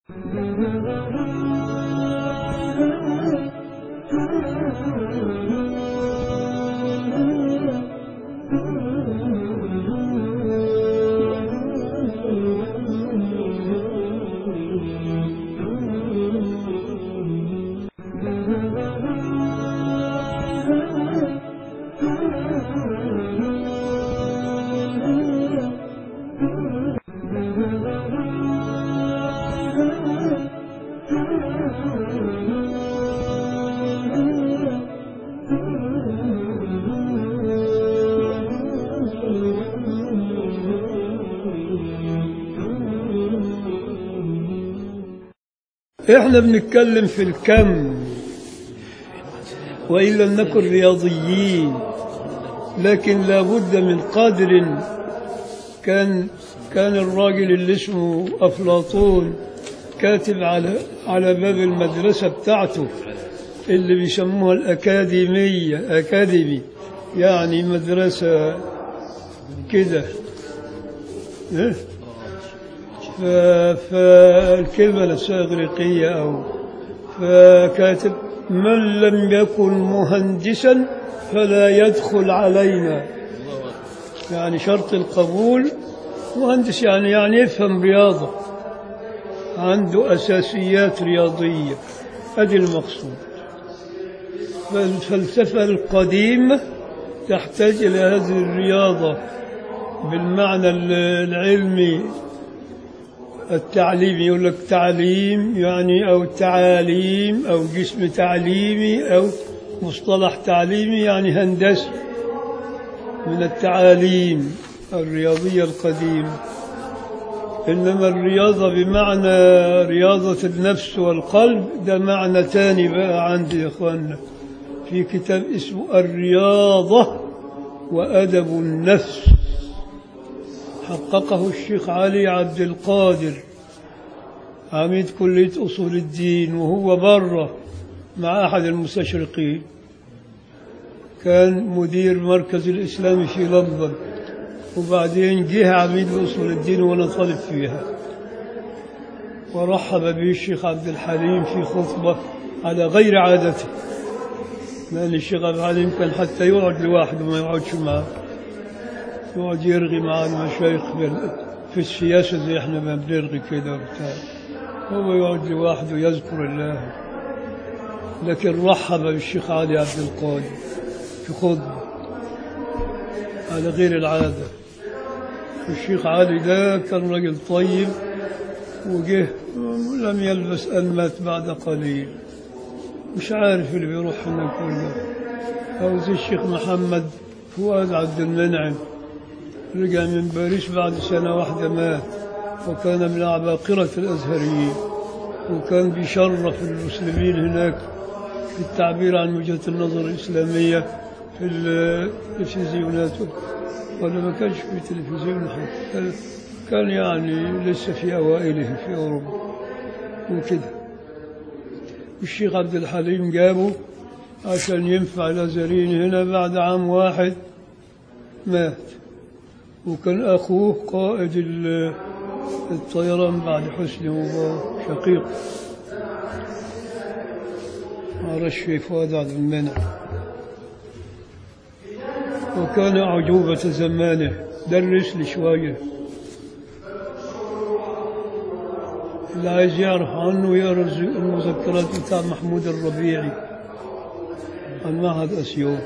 احنا بنتكلم في الكم وإن لم نكن رياضيين لكن لابد من قدر كان كان الراجل اللي اسمه أفلاطون كاتب على على باب المدرسة بتاعته اللي بيسموها الأكاديمية أكاديمي يعني مدرسة كده إيه؟ ف- فالكلمة نفسها إغريقية أو فكاتب من لم يكن مهندسا فلا يدخل علينا يعني شرط القبول مهندس يعني يعني يفهم رياضة عنده أساسيات رياضية هذه المقصود فالفلسفة القديمة تحتاج إلى هذه الرياضة بالمعنى العلمي التعليم يقول لك تعليم يعني أو تعاليم أو جسم تعليمي أو مصطلح تعليمي يعني هندسي من التعاليم الرياضية القديمة إنما الرياضة بمعنى رياضة النفس والقلب ده معنى تاني بقى عندي يا إخواننا في كتاب اسمه الرياضة وأدب النفس حققه الشيخ علي عبد القادر عميد كلية أصول الدين وهو بره مع أحد المستشرقين كان مدير مركز الإسلامي في لندن وبعدين جه عميد أصول الدين وأنا طالب فيها ورحب به الشيخ عبد الحليم في خطبة على غير عادته لأن الشيخ عبد الحليم كان حتى يقعد لوحده ما يقعدش معاه يقعد يرغي مع المشايخ في السياسة زي احنا ما بنرغي كده وبتاع هو يقعد لوحده يذكر الله لكن رحب بالشيخ علي عبد القادر في خطبة على غير العادة الشيخ علي ده كان رجل طيب وجه لم يلبس أن مات بعد قليل مش عارف اللي بيروح هناك كله أو زي الشيخ محمد فؤاد عبد المنعم رجع من باريس بعد سنة واحدة مات وكان من عباقرة الأزهريين وكان بيشرف المسلمين هناك في التعبير عن وجهة النظر الإسلامية في التلفزيونات ولا ما كانش في تلفزيون حتى كان يعني لسه في أوائله في أوروبا وكده الشيخ عبد الحليم جابه عشان ينفع الأزهريين هنا بعد عام واحد مات وكان أخوه قائد الطيران بعد حسني مبارك شقيق رشي فؤاد عبد المنع وكان أعجوبة زمانه درس لي شوية اللي عايز يعرف عنه يقرا المذكرات بتاع محمود الربيعي عن معهد أسيوط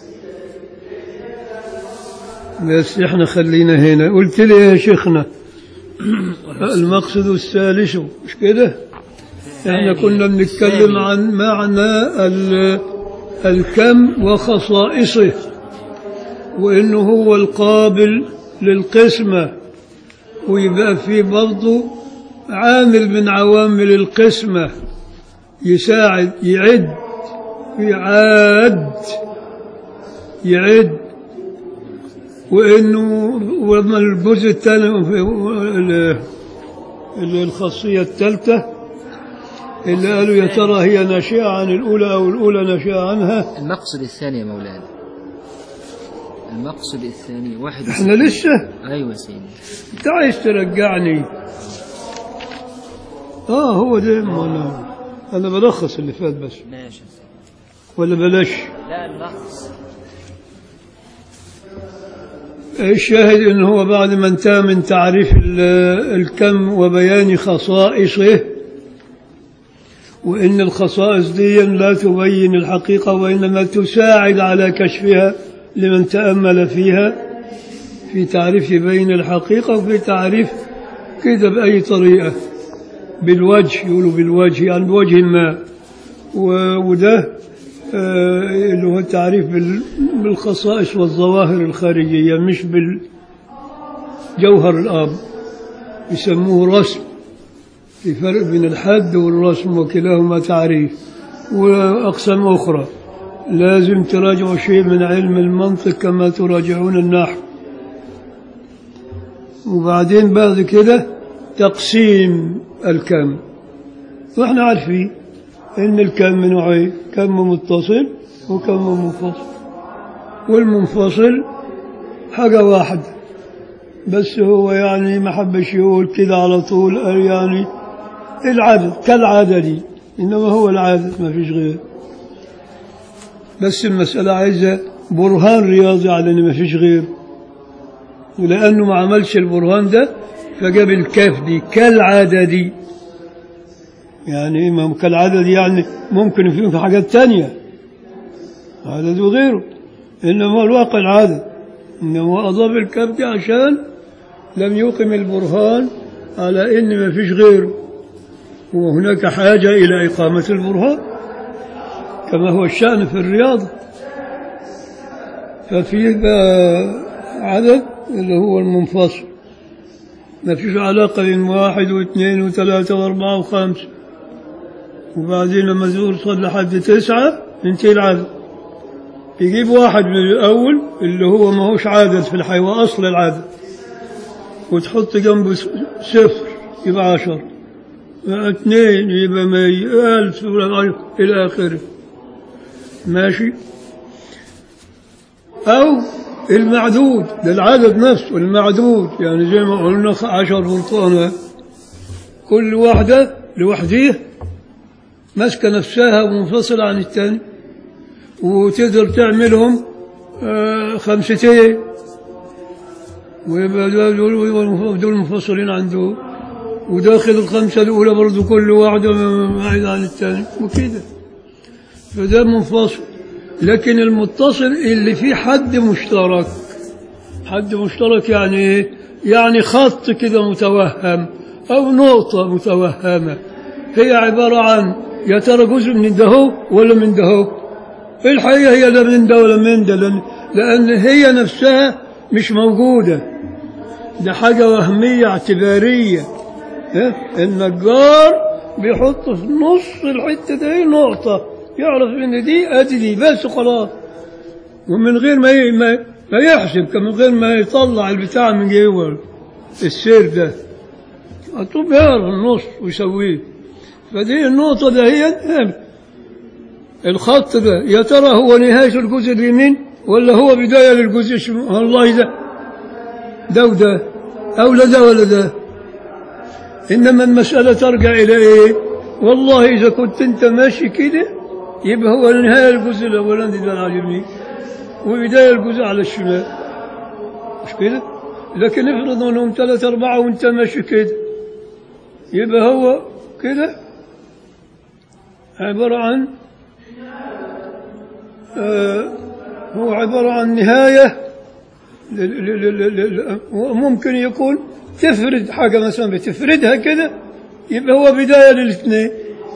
بس احنا خلينا هنا قلت لي يا شيخنا المقصد الثالث مش كده احنا كنا بنتكلم عن معنى الكم وخصائصه وانه هو القابل للقسمة ويبقى في برضه عامل من عوامل القسمة يساعد يعد يعاد يعد وانه وما الجزء الثاني الخاصيه الثالثه اللي قالوا يا ترى هي ناشئه عن الاولى او الاولى ناشئه عنها المقصد الثاني يا مولانا المقصد الثاني واحد احنا لسه ايوه يا سيدي انت عايز ترجعني اه هو ده ما انا انا بلخص اللي فات بس ماشي ولا بلاش لا نلخص الشاهد انه هو بعد ما انتهى من تعريف ال- الكم وبيان خصائصه وان الخصائص دي لا تبين الحقيقه وانما تساعد على كشفها لمن تامل فيها في تعريف بين الحقيقه وفي تعريف كده باي طريقه بالوجه يقولوا بالوجه يعني بوجه ما و- وده آه، اللي هو التعريف بال- بالخصائص والظواهر الخارجية مش بالجوهر الآب يسموه رسم في فرق بين الحد والرسم وكلاهما تعريف وأقسام أخرى لازم تراجعوا شيء من علم المنطق كما تراجعون النحو وبعدين بعد كده تقسيم الكم واحنا عارفين ان الكم نوعين كم متصل وكم منفصل والمنفصل حاجة واحدة بس هو يعني ما حبش يقول كده على طول قال يعني العدد كالعدد إنما هو العدد ما فيش غير بس المسألة عايزة برهان رياضي على إن ما فيش غير ولأنه ما عملش البرهان ده فجاب الكاف دي كالعدد يعني ما هو كالعدد يعني ممكن يكون في حاجات تانية عدد وغيره إنما الواقع العدد إنما أضاف الكاف دي عشان لم يقم البرهان على إن ما فيش غيره وهناك حاجة إلى إقامة البرهان كما هو الشأن في الرياضة ففيه بقى عدد اللي هو المنفصل ما فيش علاقة بين واحد واثنين وثلاثة وأربعة وخمسة وبعدين لما توصل لحد تسعة ينتهي العدد يجيب واحد من الأول اللي هو ما هوش عدد في الحيوان أصل العدد وتحط جنبه س- صفر يبقى عشر اثنين يبقى مي ألف إلى آخره ماشي أو المعدود ده العدد نفسه المعدود يعني زي ما قلنا عشر برطانة كل واحدة لوحديها ماسكة نفسها ومنفصلة عن الثاني وتقدر تعملهم آه، خمستين ويبقى دول دول- دول منفصلين عن دول وداخل الخمسة الأولى برضو كل واحدة بعيدة عن الثاني وكده فده منفصل لكن المتصل اللي فيه حد مشترك حد مشترك يعني ايه؟ يعني خط كده متوهم أو نقطة متوهمة هي عبارة عن يا ترى جزء من ده هو ولا من ده هو الحقيقة هي لا من ده ولا من ده لأن, لأن هي نفسها مش موجودة ده حاجة وهمية اعتبارية إيه؟ النجار بيحط في نص الحتة دي نقطة يعرف ان دي ادي دي بس خلاص ومن غير ما ي- ما, ما يحسب كان من غير ما يطلع البتاع من جوه السير ده مكتوب يعرف النص ويسويه فدي النقطة ده هي الخط ده يا ترى هو نهاية الجزء اليمين ولا هو بداية للجزء الشمال والله ده ده وده أو لا ده ولا ده إنما المسألة ترجع إلى إيه والله إذا كنت أنت ماشي كده يبقى هو نهاية الجزء الأولاني ده على اليمين وبداية الجزء على الشمال مش كده لكن افرض انهم ثلاثة أربعة وأنت ماشي كده يبقى هو كده عبارة عن آه هو عبارة عن نهاية لل- لل- لل- لل- وممكن يكون تفرد حاجة مثلا بتفردها كده يبقى هو بداية للاثنين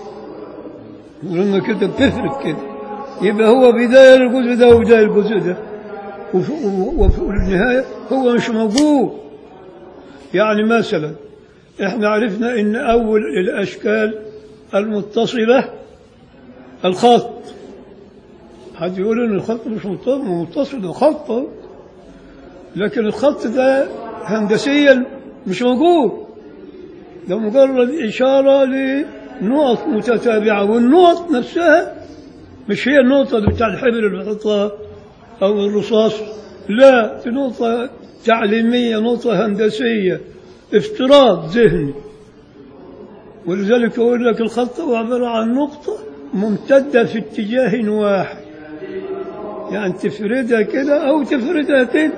لما كده بتفرد كده يبقى هو بداية للجزء ده وبداية الجزء ده وف- و- وفي النهاية هو مش موجود يعني مثلا احنا عرفنا ان اول الاشكال المتصلة الخط حد يقول ان الخط مش متصل متصل ده خط أهو. لكن الخط ده هندسيا مش موجود ده مجرد إشارة لنقط متتابعة والنقط نفسها مش هي النقطة بتاع الحبر اللي بحطها أو الرصاص لا دي نقطة تعليمية نقطة هندسية افتراض ذهني ولذلك يقول لك الخط هو عبارة عن نقطة ممتدة في اتجاه واحد يعني تفردها كده أو تفردها كده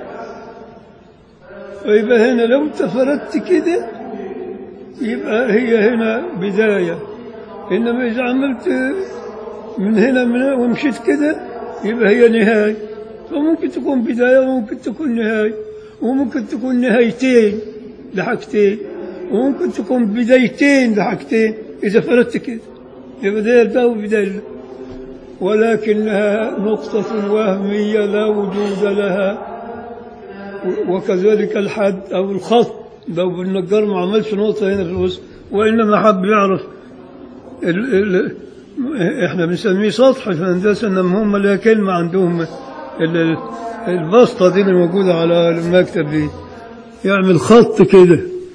فيبقى هنا لو تفردت كده يبقى هي هنا بداية إنما إذا عملت من هنا من هنا ومشيت كده يبقى هي نهاية فممكن تكون بداية وممكن تكون نهاية وممكن تكون نهايتين لحاجتين وممكن تكون بدايتين لحاجتين إذا فردت كده يبقى بداية ده وبداية ده ولكنها نقطة وهمية لا وجود لها وكذلك الحد أو الخط لو بالنجار ما عملش نقطة هنا في الوسط وإنما حب يعرف ال ال احنا بنسميه سطح في الهندسة انما هم لها كلمة عندهم ال- ال- البسطة دي اللي موجودة على المكتب دي يعمل خط كده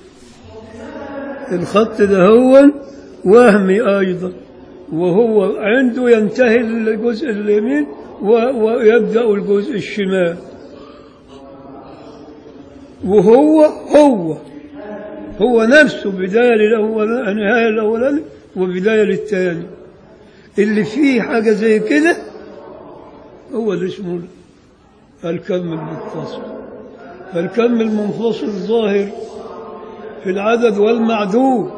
الخط ده هو وهمي أيضا وهو عنده ينتهي الجزء اليمين و- ويبدأ الجزء الشمال وهو هو هو نفسه بداية للأول نهاية الأولاني وبداية للثاني اللي فيه حاجة زي كده هو اللي اسمه الكم المتصل فالكم المنفصل ظاهر في العدد والمعدود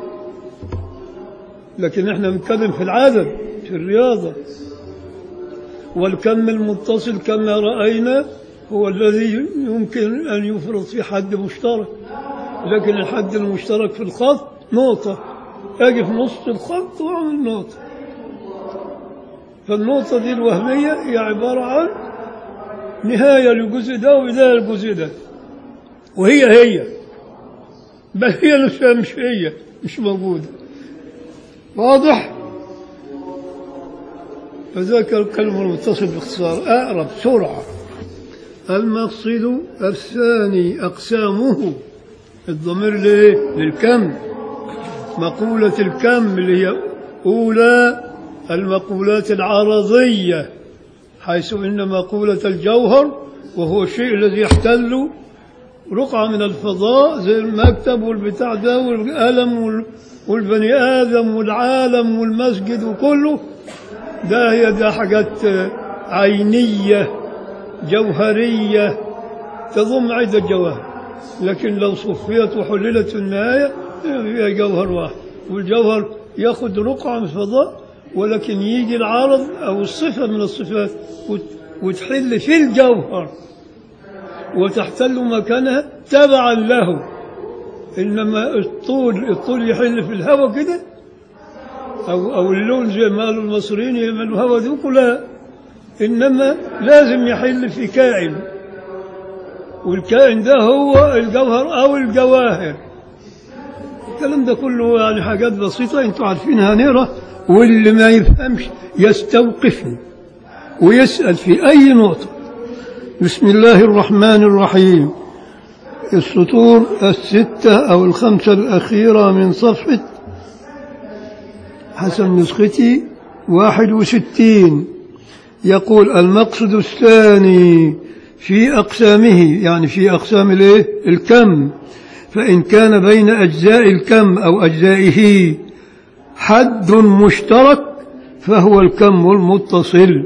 لكن احنا بنتكلم في العدد في الرياضة والكم المتصل كما رأينا هو الذي يمكن أن يفرض في حد مشترك لكن الحد المشترك في الخط نقطة أجي في نص الخط وأعمل نقطة فالنقطة دي الوهمية هي عبارة عن نهاية للجزء ده وبداية للجزء ده وهي هي بل هي نفسها مش هي مش موجودة واضح فذاك الكلمة المتصل باختصار أقرب بسرعة المقصد الثاني أقسامه الضمير ليه؟ للكم مقولة الكم اللي هي أولى المقولات العرضية حيث إن مقولة الجوهر وهو الشيء الذي يحتل رقعة من الفضاء زي المكتب والبتاع ده والقلم وال- والبني آدم والعالم والمسجد وكله ده هي ده حاجات عينية جوهرية تضم عدة جواهر لكن لو صفيت وحللت في النهاية هي جوهر واحد والجوهر ياخذ رقعة من الفضاء ولكن يجي العرض أو الصفة من الصفات وت- وتحل في الجوهر وتحتل مكانها تبعا له إنما الطول الطول يحل في الهواء كده أو أو اللون زي ما قالوا المصريين يعملوا هوا ذوق لا إنما لازم يحل في كائن والكائن ده هو الجوهر أو الجواهر الكلام ده كله يعني حاجات بسيطة انتوا عارفينها نقرا واللي ما يفهمش يستوقفني ويسأل في أي نقطة بسم الله الرحمن الرحيم السطور الستة أو الخمسة الأخيرة من صفحة حسب نسختي واحد وستين يقول المقصد الثاني في أقسامه يعني في أقسام الإيه؟ الكم فإن كان بين أجزاء الكم أو أجزائه حد مشترك فهو الكم المتصل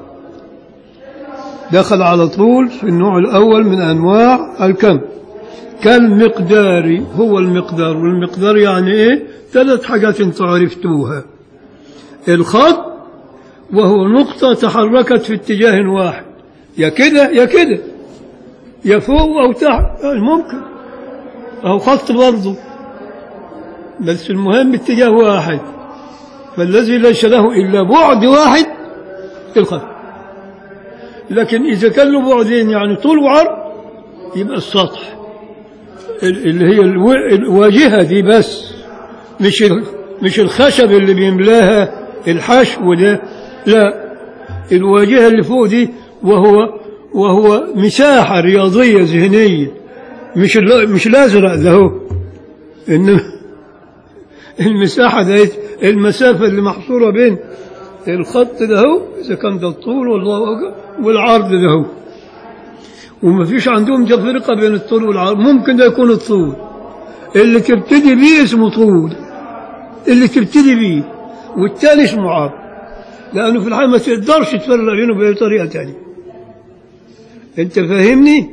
دخل على طول في النوع الأول من أنواع الكم كالمقدار هو المقدار والمقدار يعني إيه ثلاث حاجات انتوا عرفتوها الخط وهو نقطة تحركت في اتجاه واحد يا كده يا كده يا فوق أو تحت يعني ممكن أو خط برضه بس المهم اتجاه واحد فالذي ليس له إلا بعد واحد الخط لكن إذا كان له بعدين يعني طول وعرض يبقى السطح ال- اللي هي الو- الواجهة دي بس مش ال- مش الخشب اللي بيملاها الحشو ده لا الواجهة اللي فوق دي وهو وهو مساحة رياضية ذهنية مش ال- مش الأزرق ده هو إنما المساحة ده المسافة اللي محصورة بين الخط ده هو إذا كان ده الطول والله أكبر والعرض ده هو وما فيش عندهم تفرقة بين الطول والعرض ممكن ده يكون الطول اللي تبتدي بيه اسمه طول اللي تبتدي بيه والتاني اسمه عرض لأنه في الحقيقة ما تقدرش تفرق بينه بأي طريقة تانية أنت فاهمني؟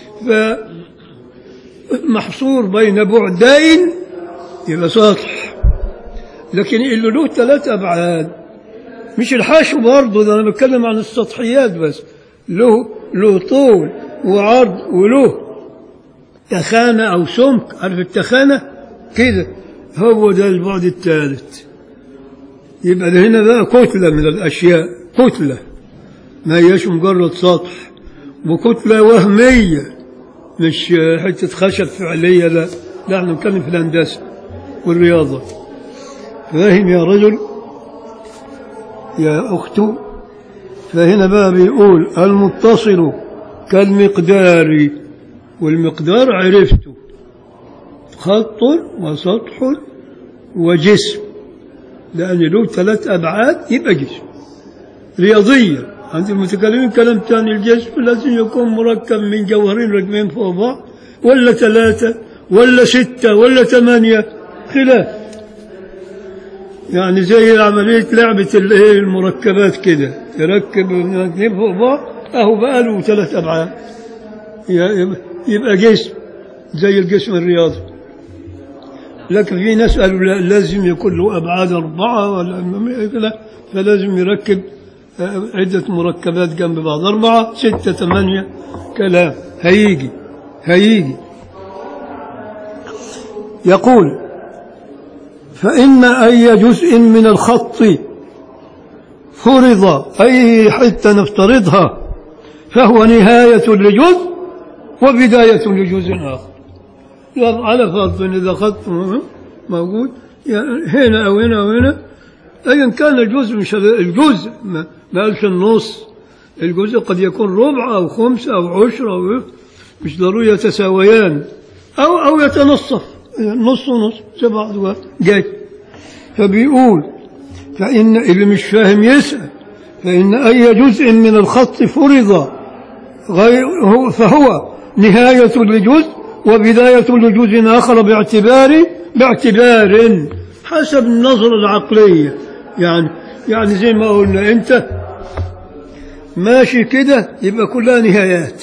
فمحصور بين بعدين يبقى سطح لكن اللي له ثلاث أبعاد مش الحشو برضه ده أنا بتكلم عن السطحيات بس له له طول وعرض وله تخانة أو سمك عارف التخانة كده هو ده البعد الثالث يبقى ده هنا بقى كتلة من الأشياء كتلة ما هيش مجرد سطح وكتلة وهمية مش حتة خشب فعلية لا لا احنا نتكلم في الهندسة والرياضة فاهم يا رجل يا أخت فهنا بقى بيقول المتصل كالمقدار والمقدار عرفته خط وسطح وجسم لأن له ثلاث أبعاد يبقى جسم رياضية عند المتكلمين كلام ثاني الجسم لازم يكون مركب من جوهرين راكبين فوق بعض ولا ثلاثة ولا ستة ولا ثمانية خلاف يعني زي عملية لعبة الايه المركبات كده تركب الاثنين فوق بعض اهو بقى له ثلاث ابعاد يبقى- يبقى جسم زي الجسم الرياضي لكن في ناس قالوا لا لازم يكون له ابعاد اربعه ولا لا فلازم يركب آه، عده مركبات جنب بعض اربعه سته ثمانيه كلام هيجي هيجي يقول فإن أي جزء من الخط فرض أي حتة نفترضها فهو نهاية لجزء وبداية لجزء آخر يعني على فرض أن إذا خط موجود يعني هنا أو هنا أو هنا أيا كان الجزء مش هذا- الجزء ما ما قالش النص الجزء قد يكون ربع أو خمس أو عشر أو مش ضروري يتساويان أو أو يتنصف نص ونص زي بعض جاي فبيقول فإن اللي مش فاهم يسأل فإن أي جزء من الخط فرض غير هو فهو نهاية لجزء وبداية لجزء آخر باعتبار باعتبار حسب النظرة العقلية يعني يعني زي ما قلنا أنت ماشي كده يبقى كلها نهايات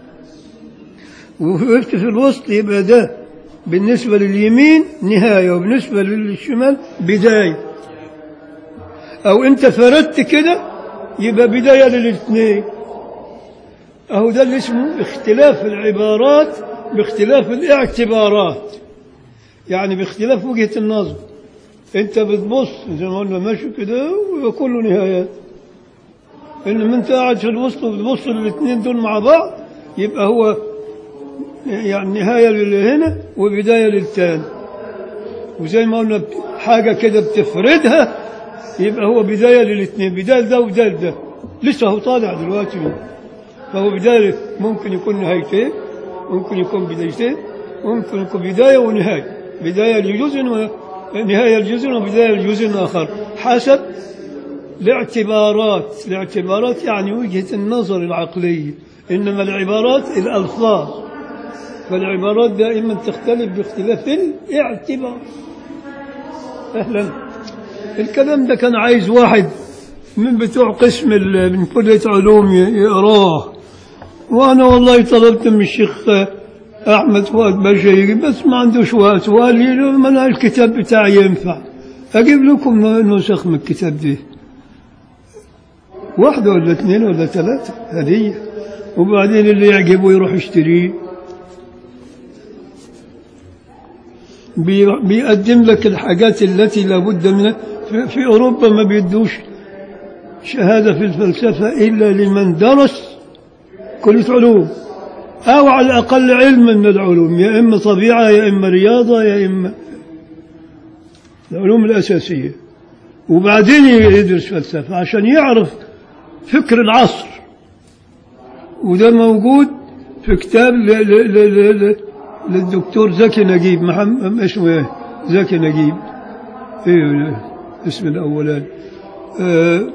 ووقفت في الوسط يبقى ده بالنسبة لليمين نهاية وبالنسبة للشمال بداية أو أنت فردت كده يبقى بداية للاثنين أهو ده اللي اسمه اختلاف العبارات باختلاف الاعتبارات يعني باختلاف وجهة النظر أنت بتبص زي ما قلنا ماشي كده ويبقى كله نهايات إنما أنت قاعد في الوسط وبتبص للاثنين دول مع بعض يبقى هو يعني نهاية لهنا وبداية للتاني وزي ما قلنا حاجة كده بتفردها يبقى هو بداية للاثنين بداية ده وبداية ده لسه هو طالع دلوقتي فهو بداية ممكن يكون نهايتين ممكن يكون بدايتين ممكن يكون بداية ونهاية بداية لجزء ونهاية لجزء وبداية لجزء آخر حسب الاعتبارات الاعتبارات يعني وجهة النظر العقلية إنما العبارات الألفاظ فالعبارات دائما تختلف باختلاف الاعتبار أهلا الكلام ده كان عايز واحد من بتوع قسم ال- من كلية علوم ي- يقراه وأنا والله طلبت من الشيخ أحمد فؤاد باشا يجي بس ما عندوش وقت وقال لي لو ما أنا الكتاب بتاعي ينفع أجيب لكم نسخ من الكتاب دي واحدة ولا اثنين ولا ثلاثة هدية وبعدين اللي يعجبه يروح يشتريه بي- بيقدم لك الحاجات التي لابد منها في, في أوروبا ما بيدوش شهادة في الفلسفة إلا لمن درس كلية علوم أو على الأقل علما من العلوم يا إما طبيعة يا إما رياضة يا إما العلوم الأساسية وبعدين يدرس فلسفة عشان يعرف فكر العصر وده موجود في كتاب ل- ل- ل- ل- للدكتور زكي نجيب محمد اسمه ايه زكي نجيب ايه اسم الاولاني آه،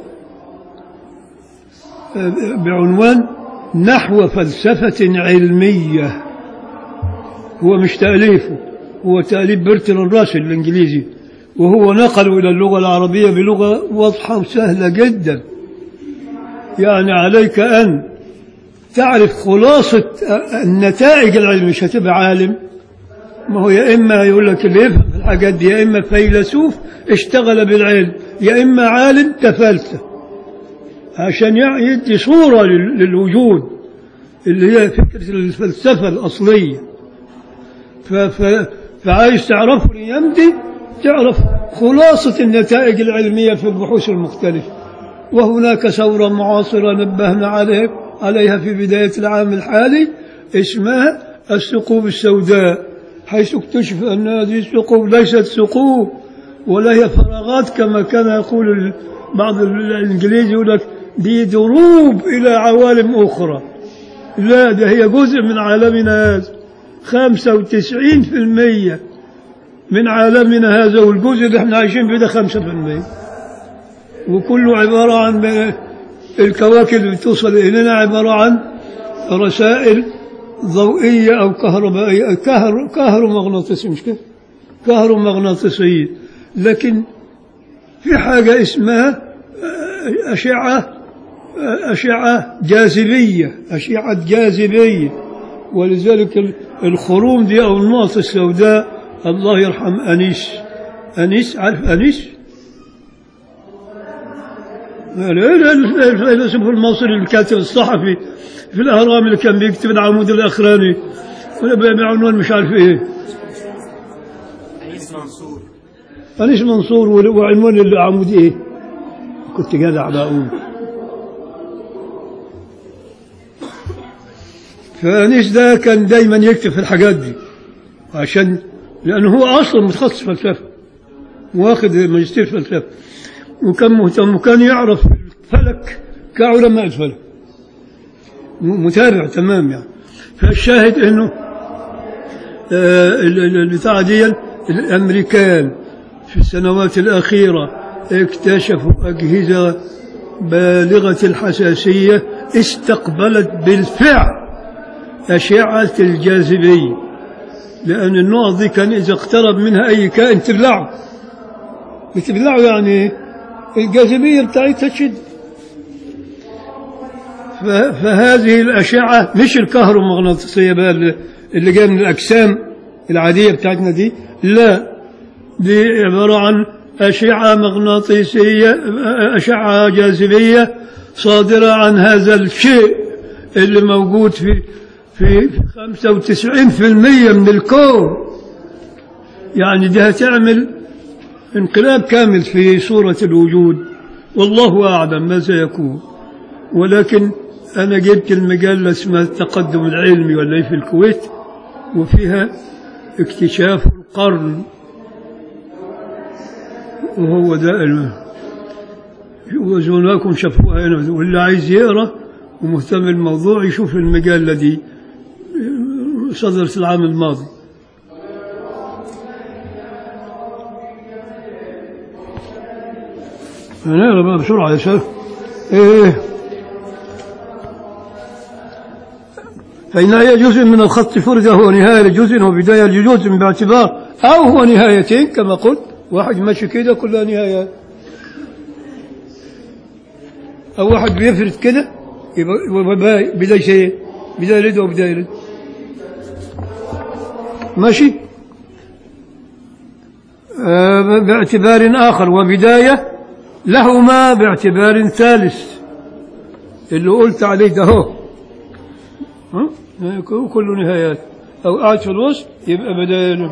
آه، بعنوان نحو فلسفة علمية هو مش تأليفه هو تأليف برتراند راسل الإنجليزي وهو نقل إلى اللغة العربية بلغة واضحة وسهلة جدا يعني عليك أن تعرف خلاصة النتائج العلم مش هتبقى عالم ما هو يا إما يقول لك اللي يفهم في الحاجات دي يا إما فيلسوف اشتغل بالعلم يا إما عالم تفلسف عشان يع- يدي صورة لل- للوجود اللي هي فكرة الفلسفة الأصلية ف... ف... فعايز تعرفه الأيام دي تعرف خلاصة النتائج العلمية في البحوث المختلفة وهناك ثورة معاصرة نبهنا عليه عليها في بداية العام الحالي اسمها الثقوب السوداء حيث اكتشف أن هذه الثقوب ليست ثقوب ولا هي فراغات كما كان يقول ال- بعض الإنجليز يقول لك دي دروب إلى عوالم أخرى لا ده هي جزء من عالمنا هذا خمسة وتسعين في المية من عالمنا هذا والجزء اللي احنا عايشين فيه ده خمسة في المية وكله عبارة عن الكواكب اللي بتوصل إلينا عبارة عن رسائل ضوئية أو كهربائية كهر كهرومغناطيسية مش كده؟ كهرومغناطيسية لكن في حاجة اسمها أشعة أشعة جاذبية أشعة جاذبية ولذلك الخروم دي أو النقط السوداء الله يرحم أنيس أنيس عارف أنيس؟ الفيلسوف المصري الكاتب الصحفي في الأهرام اللي كان بيكتب العمود الأخراني بعنوان مش عارف إيه أنيس منصور أنيس منصور وعنوان العمود إيه كنت جدع بقول فأنيس ده كان دايما يكتب في الحاجات دي عشان لأنه هو أصلا متخصص فلسفة واخد ماجستير فلسفة وكان مهتم وكان يعرف الفلك كعلماء الفلك متابع تمام يعني فالشاهد انه آه البتاع دي الامريكان في السنوات الاخيره اكتشفوا اجهزه بالغه الحساسيه استقبلت بالفعل اشعه الجاذبيه لان النقط دي كان اذا اقترب منها اي كائن تبلعه بتبلعه يعني الجاذبيه بتاعتها تشد فهذه الأشعة مش الكهرومغناطيسية بقى اللي جاية من الأجسام العادية بتاعتنا دي لا دي عبارة عن أشعة مغناطيسية أشعة جاذبية صادرة عن هذا الشيء اللي موجود في في 95% من الكون يعني دي هتعمل انقلاب كامل في صورة الوجود والله أعلم ما سيكون ولكن أنا جبت المجلة اسمها التقدم العلمي ولا إيه في الكويت وفيها اكتشاف القرن وهو ده وزملائكم شافوها هنا واللي عايز يقرا ومهتم بالموضوع يشوف المجلة دي صدرت العام الماضي نقرا بقى بسرعة يا شيخ إيه فإن أي جزء من الخط فرد هو نهاية لجزء وبداية لجزء باعتبار أو هو نهايتين كما قلت واحد ماشي كده كلها نهايات أو واحد بيفرد كده يبقى بداية شيء بداية لد وبداية لد ماشي آه باعتبار آخر وبداية لهما باعتبار ثالث اللي قلت عليه ده هو ها؟ كله نهايات أو قاعد في الوسط يبقى بداية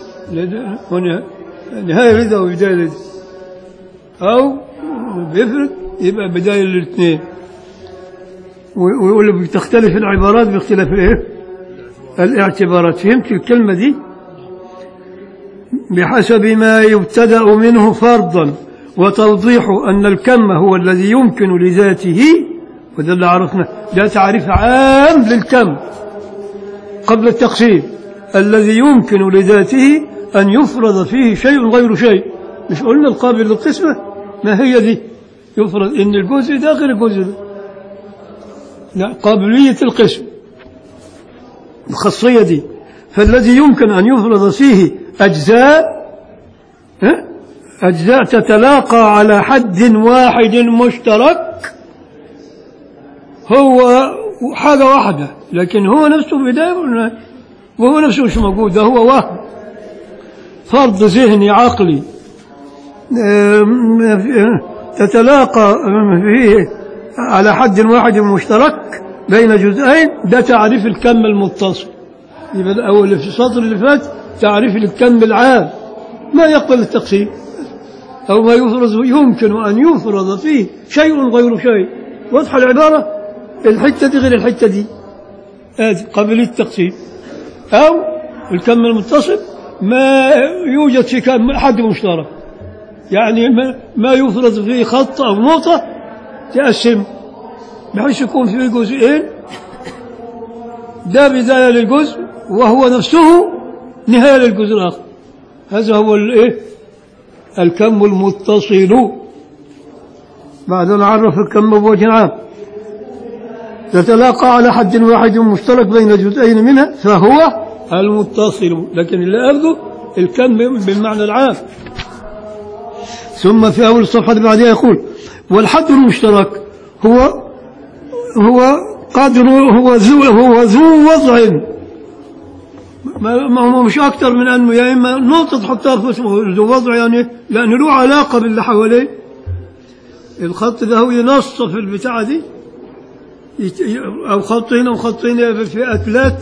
نهاية لده وبداية لده أو بيفرد يبقى بداية للاثنين ويقول بتختلف العبارات باختلاف الايه؟ الاعتبارات فهمت الكلمة دي؟ بحسب ما يبتدأ منه فرضا وتوضيح أن الكم هو الذي يمكن لذاته وده اللي عرفنا ده تعريف عام للكم قبل التقسيم الذي يمكن لذاته أن يفرض فيه شيء غير شيء مش قلنا القابل للقسمة ما هي دي يفرض إن الجزء ده غير الجزء ده لا قابلية القسم الخاصية دي فالذي يمكن أن يفرض فيه أجزاء أجزاء تتلاقى على حد واحد مشترك هو حاجة واحدة لكن هو نفسه بداية ولا- وهو نفسه مش موجود ده هو وهم فرض ذهني عقلي أم، تتلاقى فيه على حد واحد مشترك بين جزئين ده تعريف الكم المتصل يبقى الأول في السطر اللي فات تعريف الكم العام ما يقبل التقسيم أو ما يفرض يمكن أن يفرض فيه شيء غير شيء واضحة العبارة الحتة دي غير الحتة دي هذه قبل التقسيم أو الكم المتصل ما يوجد في كم حد مشترك يعني ما, ما يفرض فيه خط أو نقطة تقسم بحيث يكون فيه جزئين ده بداية للجزء وهو نفسه نهاية للجزء الآخر هذا هو الايه الكم المتصل بعد أن عرف الكم بوجه عام تتلاقى على حد واحد مشترك بين جزئين منها فهو المتصل لكن اللي أخذه الكم بالمعنى العام ثم في أول الصفحة اللي بعدها يقول والحد المشترك هو هو قدر هو ذو هو ذو وضع ما ما هو مش أكثر من أنه يا إما نقطة تحطها في اسمه ذو وضع يعني لأنه له علاقة باللي حواليه الخط ده هو ينصف البتاعة دي يت- ي- أو خط هنا وخط هنا في أتلات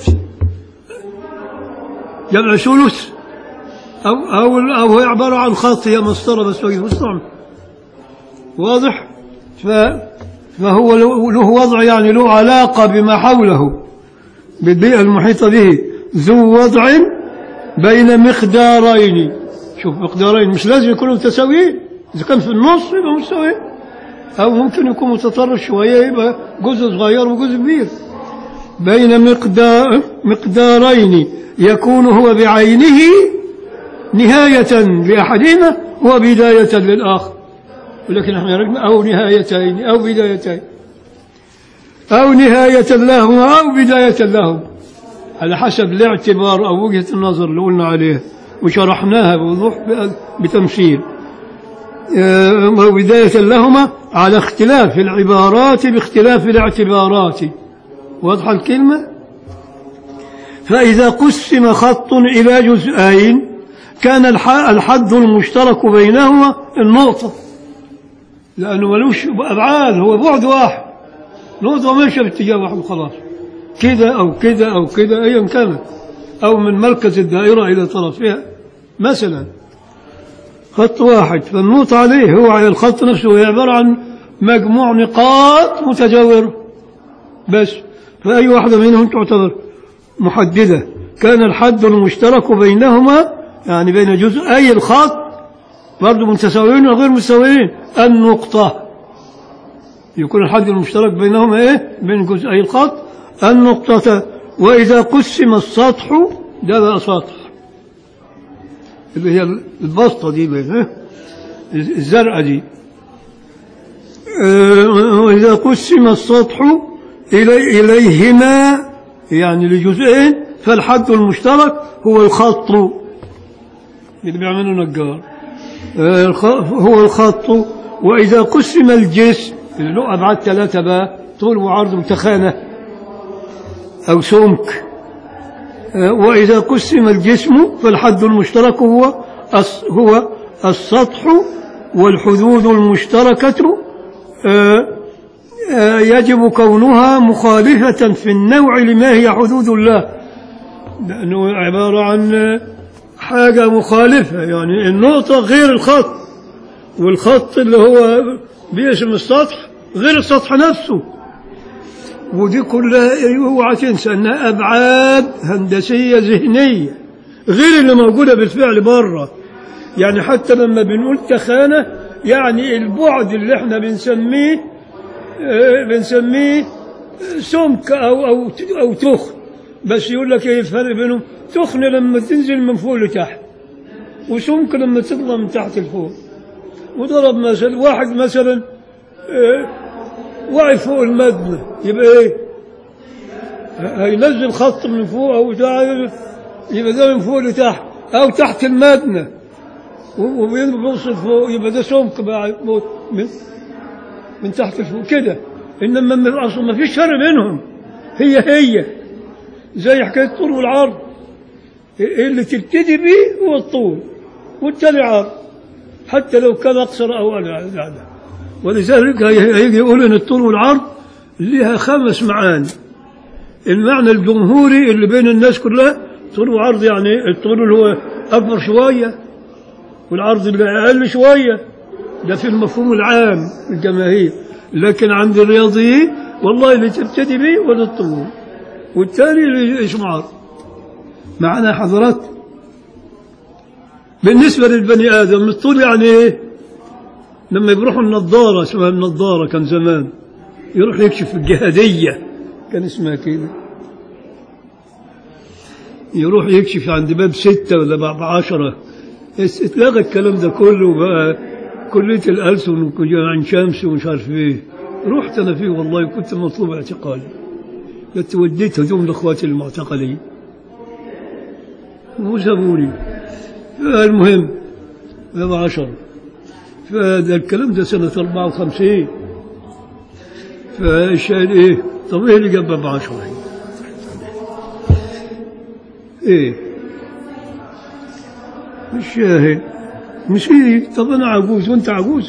جمع ثلث أو أو أو هو عبارة عن خط هي مسطرة بس وجه مستعمل واضح ف فهو له له وضع يعني له علاقة بما حوله بالبيئة المحيطة به ذو وضع بين مقدارين شوف مقدارين مش لازم يكونوا متساويين إذا كان في النص يبقى مستوي أو ممكن يكون متطرف شوية يبقى جزء صغير وجزء كبير بين مقدار مقدارين يكون هو بعينه نهاية لأحدهما وبداية للآخر ولكن احنا رجل أو نهايتين أو بدايتين أو نهاية لهما أو بداية لهما على حسب الاعتبار أو وجهة النظر اللي قلنا عليها وشرحناها بوضوح ب- بتمثيل آه، وبداية لهما على اختلاف العبارات باختلاف الاعتبارات واضحة الكلمة فإذا قسم خط إلى جزئين كان الح- الحد المشترك بينهما النقطة لأنه ملوش أبعاد هو بعد واحد نقطة ماشية باتجاه واحد وخلاص كده أو كده أو كده أيا كانت أو من مركز الدائرة إلى طرفها مثلا خط واحد فالنوط عليه هو على الخط نفسه هو عبارة عن مجموع نقاط متجاورة بس فأي واحدة منهم تعتبر محددة كان الحد المشترك بينهما يعني بين جزئي الخط برضه متساويين وغير متساويين النقطة يكون الحد المشترك بينهما ايه بين جزئي الخط النقطة وإذا قسم السطح ده بقى سطح اللي هي البسطة دي بقى ها؟ الزرقاء دي آه، وإذا قسم السطح إلي إليهما يعني لجزئين فالحد المشترك هو الخط اللي بيعملوا نجار آه، الخ- هو الخط وإذا قسم الجسم اللي له أبعاد ثلاثة بقى طول وعرض وتخانة أو سمك آه، وإذا قسم الجسم فالحد المشترك هو الس- هو السطح والحدود المشتركة آه، آه، يجب كونها مخالفة في النوع لما هي حدود الله لأنه عبارة عن آه، حاجة مخالفة يعني النقطة غير الخط والخط اللي هو باسم السطح غير السطح نفسه ودي كلها اوعى تنسى انها ابعاد هندسيه ذهنيه غير اللي موجوده بالفعل بره يعني حتى لما بنقول تخانه يعني البعد اللي احنا بنسميه آه، بنسميه سمك او او او تخن بس يقول لك ايه الفرق بينهم تخن لما تنزل من فوق لتحت وسمك لما تطلع من تحت لفوق وضرب مثل واحد مثلا آه، واقف فوق المبنى يبقى ايه هينزل خط من فوق او بتاع يبقى ده من فوق لتحت او تحت المبنى و- وبيبص فوق يبقى ده سمك بقى موت من, من تحت لفوق كده انما من الاصل ما فيش فرق بينهم هي هي زي حكايه الطول والعرض اللي تبتدي بيه هو الطول والتالي عرض حتى لو كان اقصر او اعلى ولذلك هي- هيجي يقول ان الطول والعرض لها خمس معاني المعنى الجمهوري اللي بين الناس كلها طول وعرض يعني الطول اللي هو اكبر شويه والعرض اللي اقل شويه ده في المفهوم العام الجماهير لكن عند الرياضيين والله اللي تبتدي به ولا الطول والتالي اللي اسمه عرض معنا حضرات بالنسبة للبني آدم الطول يعني إيه؟ لما يروحوا النظارة اسمها النظارة كان زمان يروح يكشف الجهادية كان اسمها كده يروح يكشف عند باب ستة ولا باب عشرة اس- اتلغى الكلام ده كله بقى كلية الألسن وعين شمس ومش عارف ايه رحت أنا فيه والله كنت مطلوب اعتقالي قلت وديت هدوم لإخواتي المعتقلين وسابوني المهم باب عشرة فده الكلام ده سنة 54 فالشاهد ايه طب ايه اللي جاب باب عشرة ايه الشاهد مش ايه طب انا عجوز وانت عجوز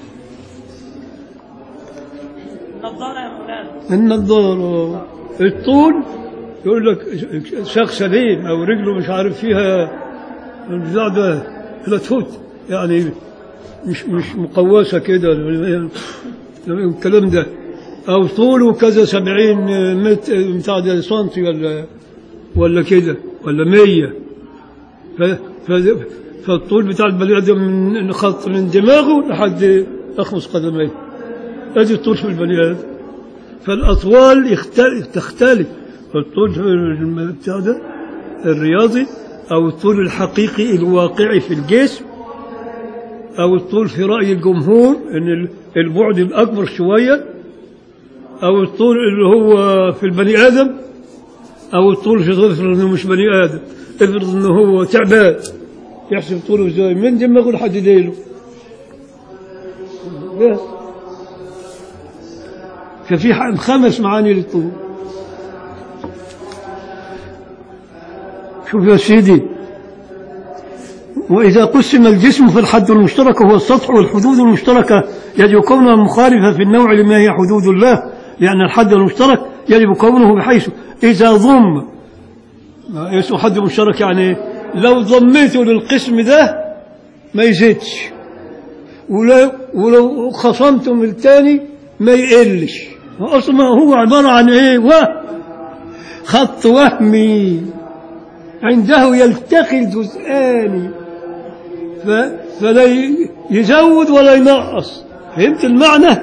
نظارة يا مولانا النظارة الطول يقول لك شخص سليم او رجله مش عارف فيها البتاع ده فلاتفوت يعني مش مش مقوسه كده الكلام ده او طوله كذا سبعين متر بتاع ده سنتي ولا ولا كده ولا مية ف ف فالطول بتاع البني ادم من خط من دماغه لحد اخمص قدميه ادي الطول في البني ادم فالاطوال يختلف تختلف الطول في الم- بتاع ده الرياضي او الطول الحقيقي الواقعي في الجسم او الطول في راي الجمهور ان ال- البعد الاكبر شويه او الطول اللي هو في البني ادم او الطول في افرض انه مش بني ادم افرض انه هو تعبان يحسب طوله ازاي من دماغه لحد ديله بس ففي ح- خمس معاني للطول شوف يا سيدي وإذا قسم الجسم فالحد المشترك هو السطح والحدود المشتركة يجب كونها مخالفة في النوع لما هي حدود الله لأن الحد المشترك يجب كونه بحيث إذا ضم ما اسمه حد مشترك يعني لو ضميته للقسم ده ما يزيدش ولو ولو خصمته من الثاني ما يقلش اصلا هو عباره عن ايه وهم خط وهمي عنده يلتقي الجزآن ف... فلا ي- يزود ولا ينقص فهمت المعنى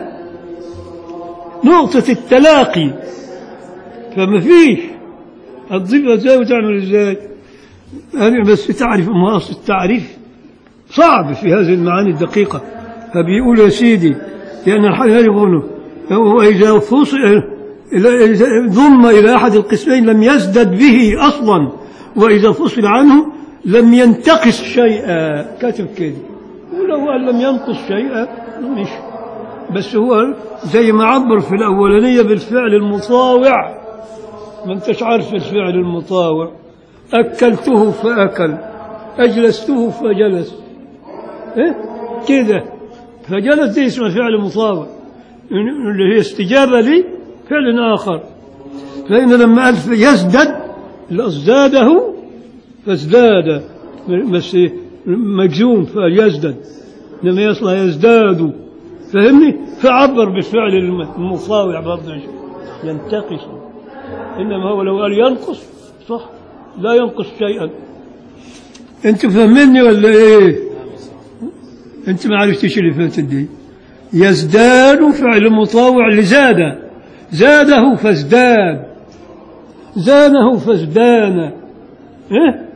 نقطة التلاقي فما فيش هتضيفها ازاي وتعمل ازاي أنا بس تعرف ما أصل التعريف صعب في هذه المعاني الدقيقة فبيقول يا سيدي لأن الحال يقول وإذا فصل إلى- إذا ضم إلى أحد القسمين لم يزدد به أصلا وإذا فصل عنه لم ينتقص شيئا كتب كده ولو قال لم ينقص شيئا مش بس هو زي ما عبر في الأولانية بالفعل المطاوع ما انتش عارف الفعل المطاوع أكلته فأكل أجلسته فجلس إيه؟ كده فجلس دي اسمه فعل مطاوع اللي هي استجابة لي فعل آخر فإن لما ألف يزدد لا ازداده فازداد بس مجزوم فيزدد لما يصل يزداد فهمني فعبر بالفعل المطاوع برضه ينتقص إنما هو لو قال ينقص صح لا ينقص شيئا أنت فهمني ولا إيه أنت ما عرفتش اللي فاتت دي يزداد فعل مطاوع لزاد زاده فازداد زانه فازدان إيه؟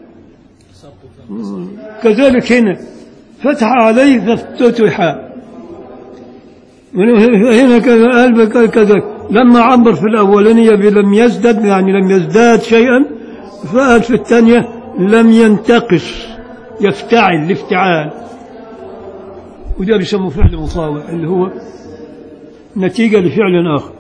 كذلك هنا فتح عليه فافتتح هنا كذا قال كذا لما عبر في الأولانية بلم يزدد يعني لم يزداد شيئا فقال في الثانية لم ينتقص يفتعل الافتعال وده بيسموه فعل مطاوع اللي هو نتيجة لفعل آخر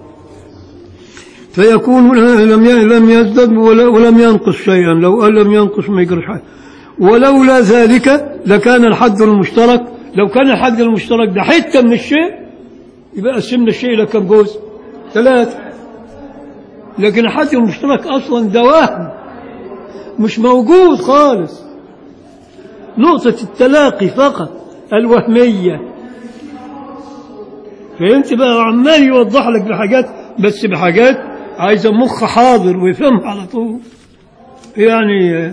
فيكون لم ي- لم يزدد ولا- ولم ينقص شيئا لو قال لم ينقص ما يجرى حاجة ولولا ذلك لكان الحد المشترك لو كان الحد المشترك ده حتة من الشيء يبقى قسمنا الشيء إلى كم جزء؟ ثلاثة لكن الحد المشترك أصلا ده وهم مش موجود خالص نقطة التلاقي فقط الوهمية فهمت بقى عمال يوضح لك بحاجات بس بحاجات عايزة مخ حاضر ويفهمها على طول يعني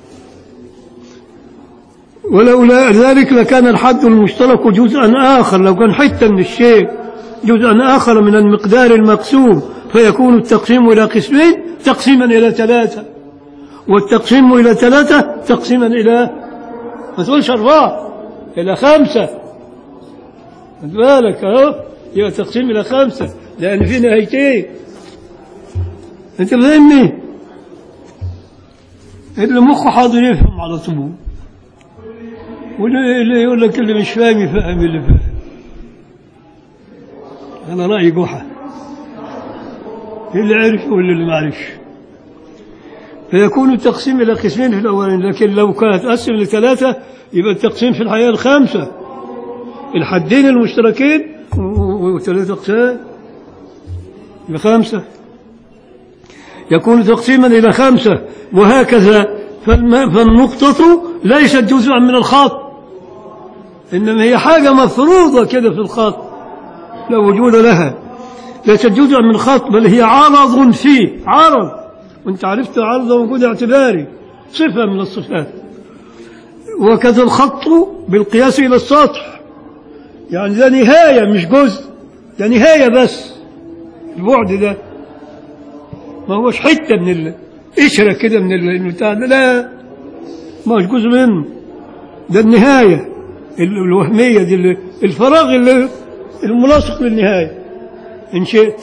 ولولا ذلك لكان الحد المشترك جزءا آخر لو كان حتة من الشيء جزءا آخر من المقدار المقسوم فيكون التقسيم إلى قسمين تقسيما إلى ثلاثة والتقسيم إلى ثلاثة تقسيما إلى ما تقولش أربعة إلى خمسة خد بالك أهو يبقى تقسيم إلى خمسة لأن في نهايتين أنت فاهمني؟ اللي مخه حاضر يفهم على طول واللي اللي يقول لك اللي مش فاهم يفهم اللي فاهم أنا رأيي جحا اللي عرف واللي ما عرفش فيكون التقسيم إلى قسمين في الأولين لكن لو كانت تقسم لثلاثة يبقى التقسيم في الحياة الخامسة الحدين المشتركين و- وثلاثة أقسام إلى خمسة يكون تقسيما إلى خمسة وهكذا فالم- فالنقطة ليست جزءا من الخط إنما هي حاجة مفروضة كده في الخط لا وجود لها ليست جزءا من الخط بل هي عرض فيه عرض وانت عرفت عرض وجود اعتباري صفة من الصفات وكذا الخط بالقياس إلى السطح يعني ده نهاية مش جزء ده نهاية بس البعد ده ما هوش حتة من ال- قشرة كده من ال- البتاع ده لا ما هوش جزء منه ده النهاية ال- الوهمية دي اللي- الفراغ اللي الملاصق للنهاية إن شئت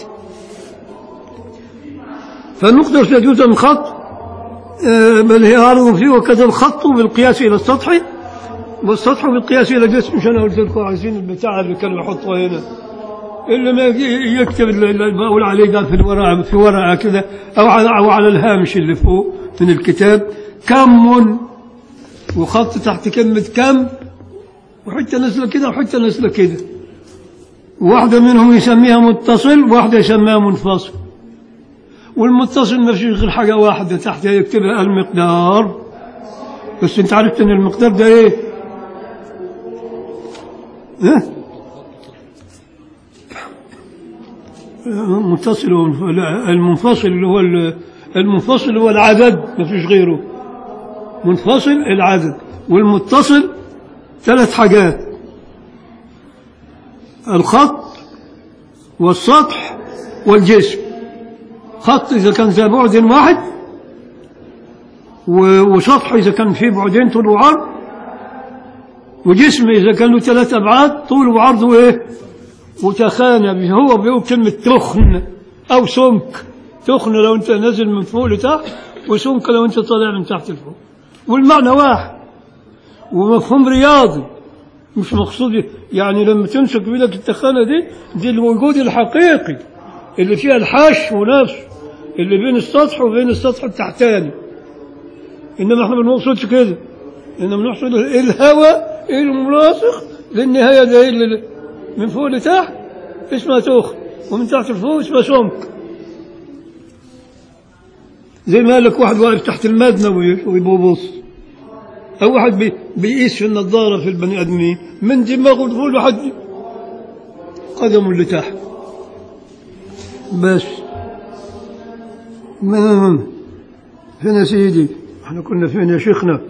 فالنقطة لا جزء من خط آه، بل هي عرض فيه وكذا الخط بالقياس إلى السطح والسطح بالقياس إلى الجسم مش أنا قلت لكم عايزين البتاع اللي كانوا يحطوها هنا اللي ما يجي- يكتب اللي اللي بقول عليه ده في الورقة في ورقة كده أو على أو على الهامش اللي فوق من الكتاب كم وخط تحت كلمة كم وحتة نازلة كده وحتة نازلة كده واحدة منهم يسميها متصل واحدة يسميها منفصل والمتصل ما فيش غير حاجة واحدة تحتها يكتبها المقدار بس انت عرفت ان المقدار ده ايه؟ ايه؟ متصل ومنف- لا، المنفصل اللي هو ال- المنفصل اللي هو العدد ما فيش غيره منفصل العدد والمتصل ثلاث حاجات الخط والسطح والجسم خط إذا كان ذا بعد واحد و- وسطح إذا كان فيه بعدين طول وعرض وجسم إذا كان له ثلاث أبعاد طول وعرض وإيه وتخانة هو بيقول كلمة تخن أو سمك تخن لو أنت نازل من فوق لتحت وسمك لو أنت طالع من تحت لفوق والمعنى واحد ومفهوم رياضي مش مقصود يعني لما تمسك بيدك التخانة دي دي الوجود الحقيقي اللي فيها الحشو نفسه اللي بين السطح وبين السطح التحتاني إنما احنا ما بنقصدش كده إنما بنقصد الهواء الملاصق للنهاية ده اللي من فوق لتحت اسمها تخن ومن تحت لفوق اسمها سمك زي ما قال لك واحد واقف تحت المدنة وي- ويبص أو واحد بي- بيقيس في النظارة في البني آدمين من دماغه لفوق لحد قدمه اللي تحت بس ما فين يا سيدي احنا كنا فين يا شيخنا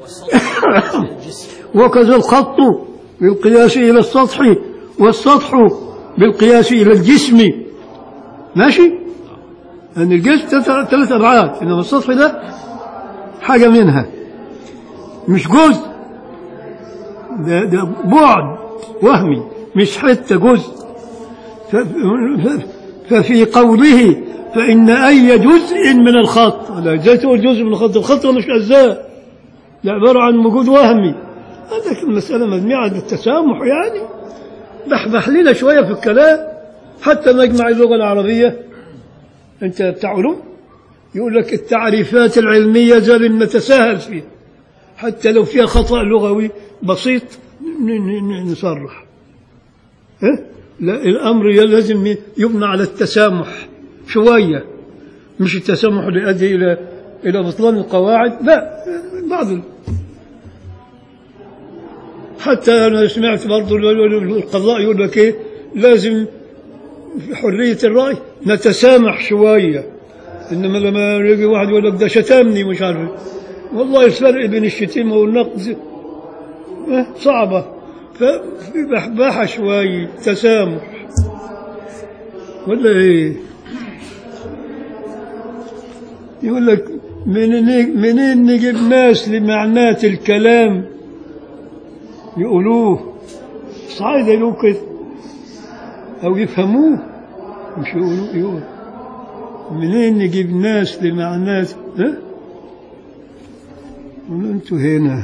وكذا الخط بالقياس إلى السطح والسطح بالقياس إلى الجسم ماشي أن الجسم ثلاث ثلاث أبعاد إنما السطح ده حاجة منها مش جزء ده, ده بعد وهمي مش حتة جزء ف- ف- ففي قوله فإن أي جزء من الخط لا ازاي تقول جزء من الخط الخط مش أجزاء ده عبارة عن وجود وهمي هذا المسألة مبنية على التسامح يعني بحبح لنا شوية في الكلام حتى نجمع اللغة العربية أنت بتاع علوم يقول لك التعريفات العلمية زال نتساهل فيها حتى لو فيها خطأ لغوي بسيط ن- ن- ن- نصرح إيه؟ لا الأمر لازم يبنى على التسامح شوية مش التسامح اللي يؤدي إلى إلى بطلان القواعد لا بعض ال- حتى أنا سمعت برضو ال- ال- القضاء يقول لك إيه لازم في حرية الرأي نتسامح شوية إنما لما يجي واحد يقول لك ده شتمني مش عارف إيه. والله الفرق بين الشتيمة والنقد إيه، صعبة ففي بحبحة شوية تسامح ولا إيه يقول لك منين منين نجيب ناس لمعنات الكلام يقولوه صعيدة يقولوا كده أو يفهموه مش يقولوا يقول منين نجيب ناس لمعنات ها؟ يقولوا انتوا هنا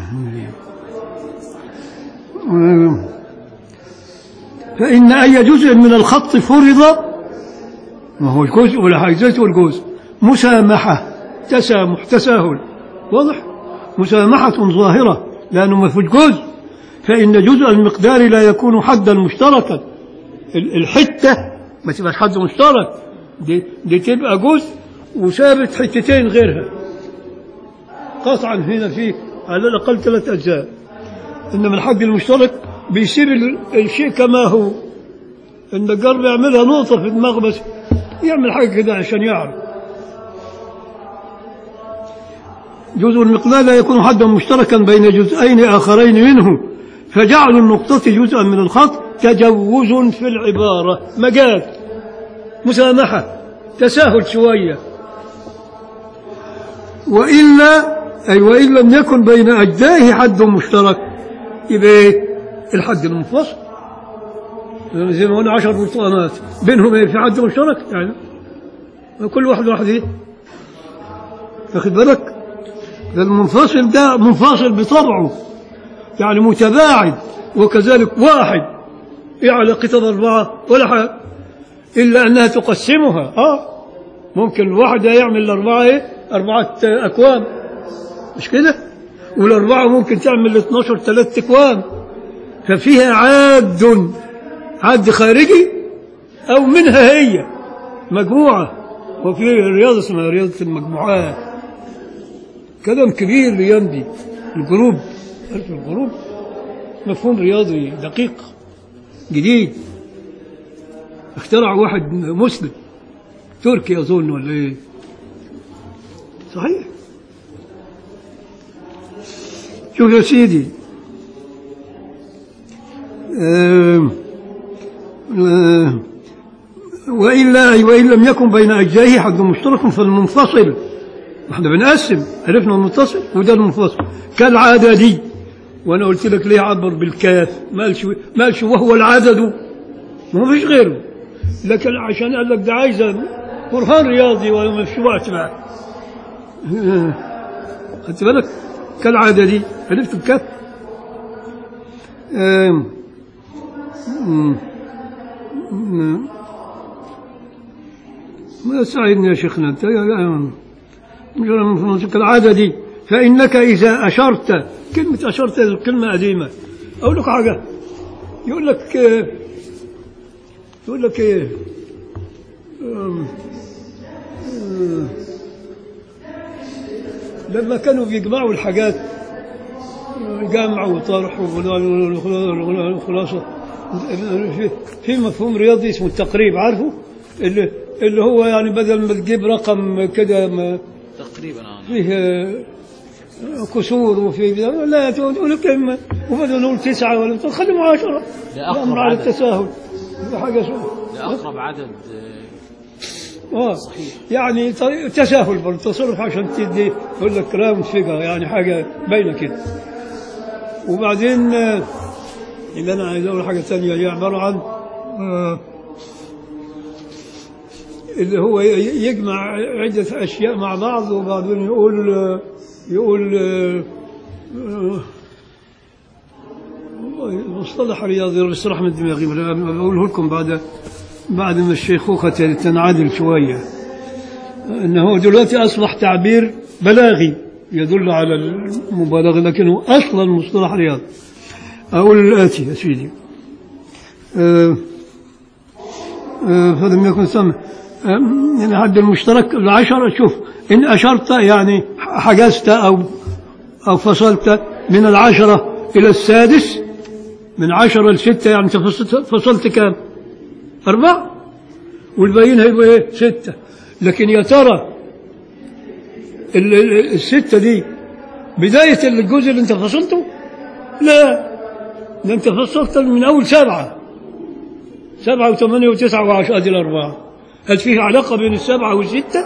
فإن أي جزء من الخط فرض ما هو الجزء ولا حاجزته الجزء مسامحة تسامح تساهل واضح مسامحة ظاهرة لأنه ما فيش جزء فإن جزء المقدار لا يكون حدا مشتركا ال- الحتة ما تبقاش حد مشترك دي, دي تبقى جزء وثابت حتتين غيرها قطعا هنا في على الأقل ثلاث أجزاء إنما الحد المشترك بيسيب ال- الشيء كما هو النجار بيعملها نقطة في دماغه بس يعمل حاجة كده عشان يعرف جزء المقدار لا يكون حدا مشتركا بين جزئين آخرين منه فجعل النقطة جزءا من الخط تجوز في العبارة مجال مسامحة تساهل شوية وإلا أي وإن لم يكن بين أجزائه حد مشترك يبقى إيه؟ الحد المنفصل يعني زي ما قلنا عشر برتقانات بينهم إيه في حد مشترك يعني كل واحد لوحده واخد بالك ده المنفصل ده منفصل بطبعه يعني متباعد وكذلك واحد ايه علاقتها بأربعة ولا حاجة إلا أنها تقسمها آه ممكن الواحد يعمل الأربعة إيه أربعة أكوام مش كده والأربعة ممكن تعمل 12 ثلاث أكوام ففيها عاد عاد خارجي أو منها هي مجموعة وفي رياضة اسمها رياضة المجموعات كلام كبير ينبي الجروب عارف الجروب مفهوم رياضي دقيق جديد اخترع واحد مسلم تركي اظن ولا ايه صحيح شوف يا سيدي آم، آم، وإلا أي وإن لم يكن بين أجزائه حد مشترك فالمنفصل احنا بنقسم عرفنا المتصل وده المنفصل كالعادة دي وانا قلت لك ليه عبر بالكاف مالش مالش وهو العدد ما فيش غيره لكن عشان قال لك ده عايزه برهان رياضي وما فيش وقت بقى خدت بالك كالعادة دي عرفت الكاف آم، مم، مم. ما ساعدني يا شيخنا انت كالعادة دي فإنك إذا أشرت كلمة أشرت كلمة قديمة أقول لك حاجة يقول لك آه، يقول لك إيه آم، آه، لما كانوا بيجمعوا الحاجات جمع وطرح وخلاصة في- في مفهوم رياضي اسمه التقريب عارفه اللي اللي هو يعني بدل ما تجيب رقم كده ما تقريبا آه. فيه آه، كسور وفي لا تقول كلمة وبدل نقول تسعة ولا خليهم عشرة ده أقرب الأمر على عدد. التساهل ده حاجة سهلة ده أقرب عدد آه، اه يعني طريقة تساهل برضه تصرف عشان تدي يقول لك راوند فيجر يعني حاجة باينة كده وبعدين آه، اللي أنا عايز أقول حاجة ثانية هي عبارة عن آه، اللي هو ي- يجمع عدة أشياء مع بعض وبعدين يقول آه، يقول آه، آه، مصطلح رياضي يسرح من دماغي أنا بقوله لكم بعد بعد ما الشيخوخة تنعدل شوية أنه دلوقتي أصبح تعبير بلاغي يدل على المبالغة لكنه أصلا مصطلح رياضي أقول الآتي يا سيدي آه، آه، فلم يكن ثم آه، يعني حد المشترك العشرة شوف إن أشرت يعني حجزت أو أو فصلت من العشرة إلى السادس من عشرة لستة يعني أنت فصلت, فصلت كام؟ أربعة والباقيين هيبقوا إيه؟ ستة لكن يا ترى ال- ال- الستة دي بداية الجزء اللي أنت فصلته؟ لا ده أنت فصلت من أول سبعة سبعة وثمانية وتسعة وعشرة هذه الأربعة هل فيه علاقة بين السبعة والستة؟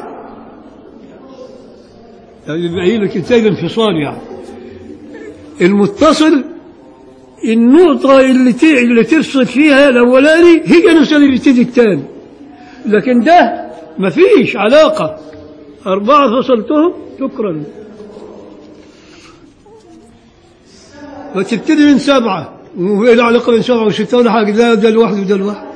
يعني يبين لك ازاي الانفصال يعني المتصل النقطة اللي ت- اللي تفصل فيها الأولاني هي نفسها اللي بتبتدي الثاني لكن ده مفيش علاقة أربعة فصلتهم شكرا وتبتدي من سبعة وإيه علاقة بين سبعة وستة ولا حاجة ده ده لوحده وده لوحده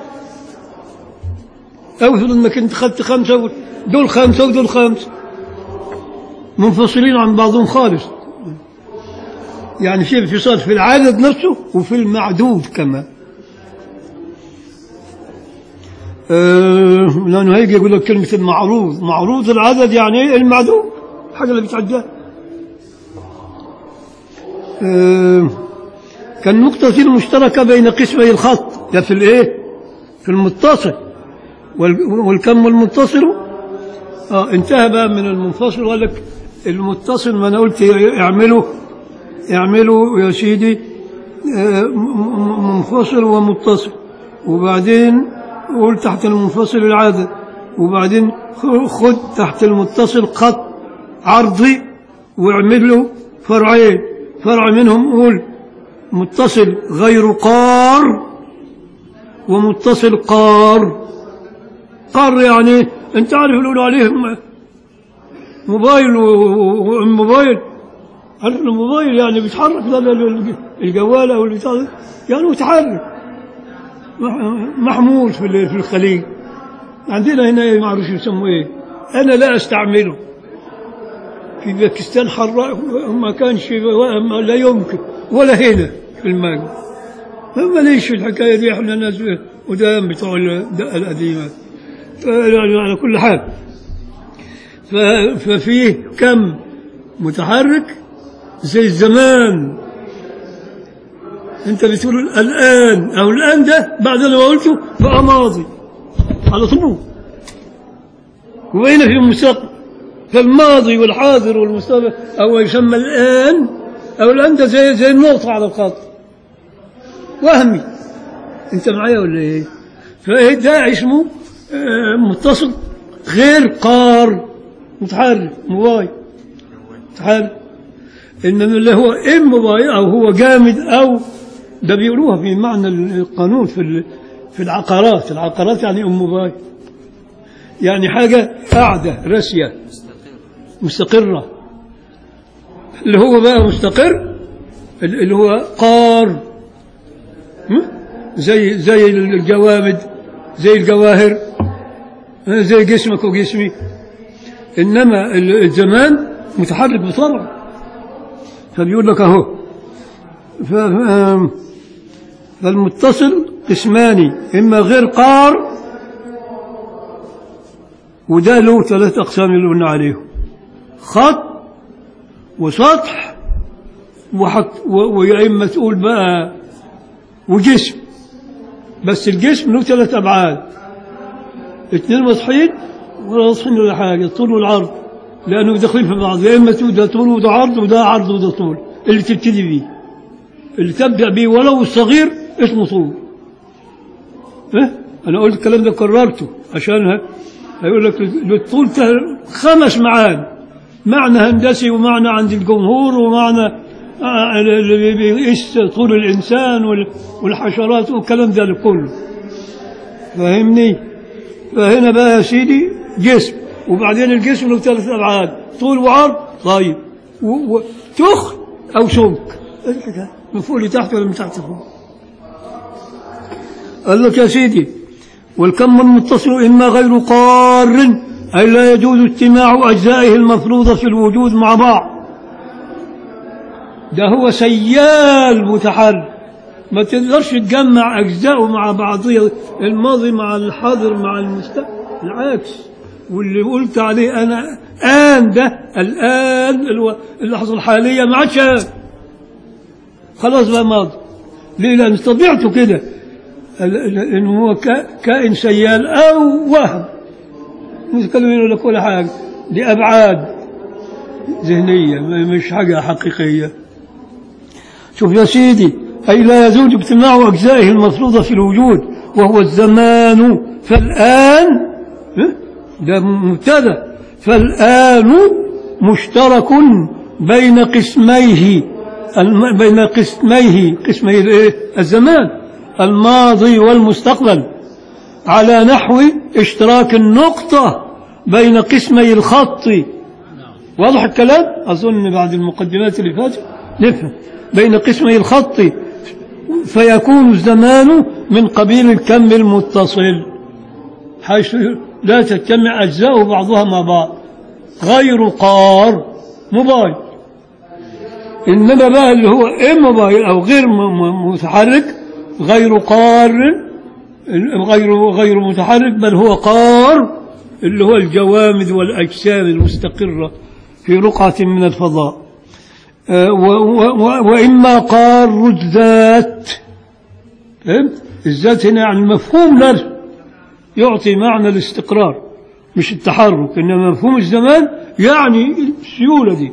أو افرض إنك أنت خدت خمسة دول خمسة ودول خمسة منفصلين عن بعضهم خالص يعني في انفصال في العدد نفسه وفي المعدود كمان آه لأنه هيجي يقول لك كلمة المعروض معروض العدد يعني إيه المعدود حاجة اللي بتعدها آه كان نقطة المشتركة بين قسمي الخط ده في الإيه في المتصل وال- والكم المتصل آه انتهى بقى من المنفصل وقال لك المتصل ما أنا قلت اعمله اعملوا يا سيدي آه، م- م- منفصل ومتصل وبعدين قول تحت المنفصل العدد وبعدين خ- خد تحت المتصل خط عرضي واعمل له فرعين فرع منهم قول متصل غير قار ومتصل قار قار يعني انت عارف يقولوا عليهم موبايل و- وموبايل عارف الموبايل يعني بيتحرك لا لا لا الجوال او البتاع ده، يعني متحرك مح- محمول في ال- في الخليج عندنا هنا ما اعرفش يسموه ايه انا لا استعمله في باكستان حراء ما كانش ما لا يمكن ولا هنا في المانيا ما ليش في الحكايه دي احنا ناس قدام بتوع الدقه القديمه ف- يعني على كل حال ف- ففيه كم متحرك زي الزمان انت بتقول الان او الان ده بعد ما قلته بقى ماضي على طول وهنا في المستقبل فالماضي والحاضر والمستقبل او يسمى الان او الان ده زي زي النقطه على الخط وهمي انت معايا ولا ايه فده اسمه آه، متصل غير قار متحرك موبايل متحرك انما اللي هو امبايل او هو جامد او ده بيقولوها في معنى القانون في ال- في العقارات العقارات يعني ام موبايل يعني حاجه قاعده راسيه مستقره اللي هو بقى مستقر اللي هو قار م? زي زي الجوامد زي الجواهر زي جسمك وجسمي انما الزمان متحرك بطبعه فبيقول لك اهو ف- ف- فالمتصل قسمان اما غير قار وده له ثلاث اقسام اللي قلنا عليهم خط وسطح وحط و- ويا اما تقول بقى وجسم بس الجسم له ثلاث ابعاد اثنين مسحين ولا مسحين ولا حاجه الطول والعرض لانه داخلين في بعض يا اما تقول ده طول وده عرض وده عرض وده طول اللي تبتدي بيه اللي تبدا بيه ولو الصغير اسمه طول إيه؟ انا قلت الكلام ده كررته عشان ه- هيقول لك للطول ته- خمس معاني معنى هندسي ومعنى عند الجمهور ومعنى آه، اللي بيقيس طول الانسان وال- والحشرات والكلام ده كله فاهمني فهنا بقى يا سيدي جسم وبعدين الجسم له ثلاث ابعاد طول وعرض طيب و- و- تخن أو سمك إيه الحكاية؟ من فوق لتحت ولا من تحت لفوق قال لك يا سيدي والكم المتصل إما غير قار أي لا يجوز اجتماع أجزائه المفروضة في الوجود مع بعض ده هو سيال متحرك ما تقدرش تجمع أجزاءه مع بعضها الماضي مع الحاضر مع المستقبل العكس واللي قلت عليه أنا آن ده الآن الو- اللحظة الحالية ما عادش آن خلاص بقى ماضي ليه لأن طبيعته كده ال- ال- إنه هو كا- كائن سيال أو وهم نتكلم يقول لك ولا حاجة دي أبعاد ذهنية ما- مش حاجة حقيقية شوف يا سيدي أي لا يزول اجتماع أجزائه المفروضة في الوجود وهو الزمان فالآن ها؟ ده مبتدا فالآن مشترك بين قسميه الم- بين قسميه قسمي الإيه؟ الزمان الماضي والمستقبل على نحو اشتراك النقطة بين قسمي الخط واضح الكلام أظن بعد المقدمات اللي فاتت نفهم بين قسمي الخط فيكون الزمان من قبيل الكم المتصل حيث لا تجتمع أجزاء بعضها مع بعض غير قار موبايل إنما بقى اللي هو إيه موبايل أو غير م- م- متحرك غير قار غير غير متحرك بل هو قار اللي هو الجوامد والأجسام المستقرة في رقعة من الفضاء آه، و- و- و- وإما قار الذات فهمت؟ الذات هنا يعني مفهوم نفسه يعطي معنى الاستقرار مش التحرك إنما مفهوم الزمان يعني السيولة دي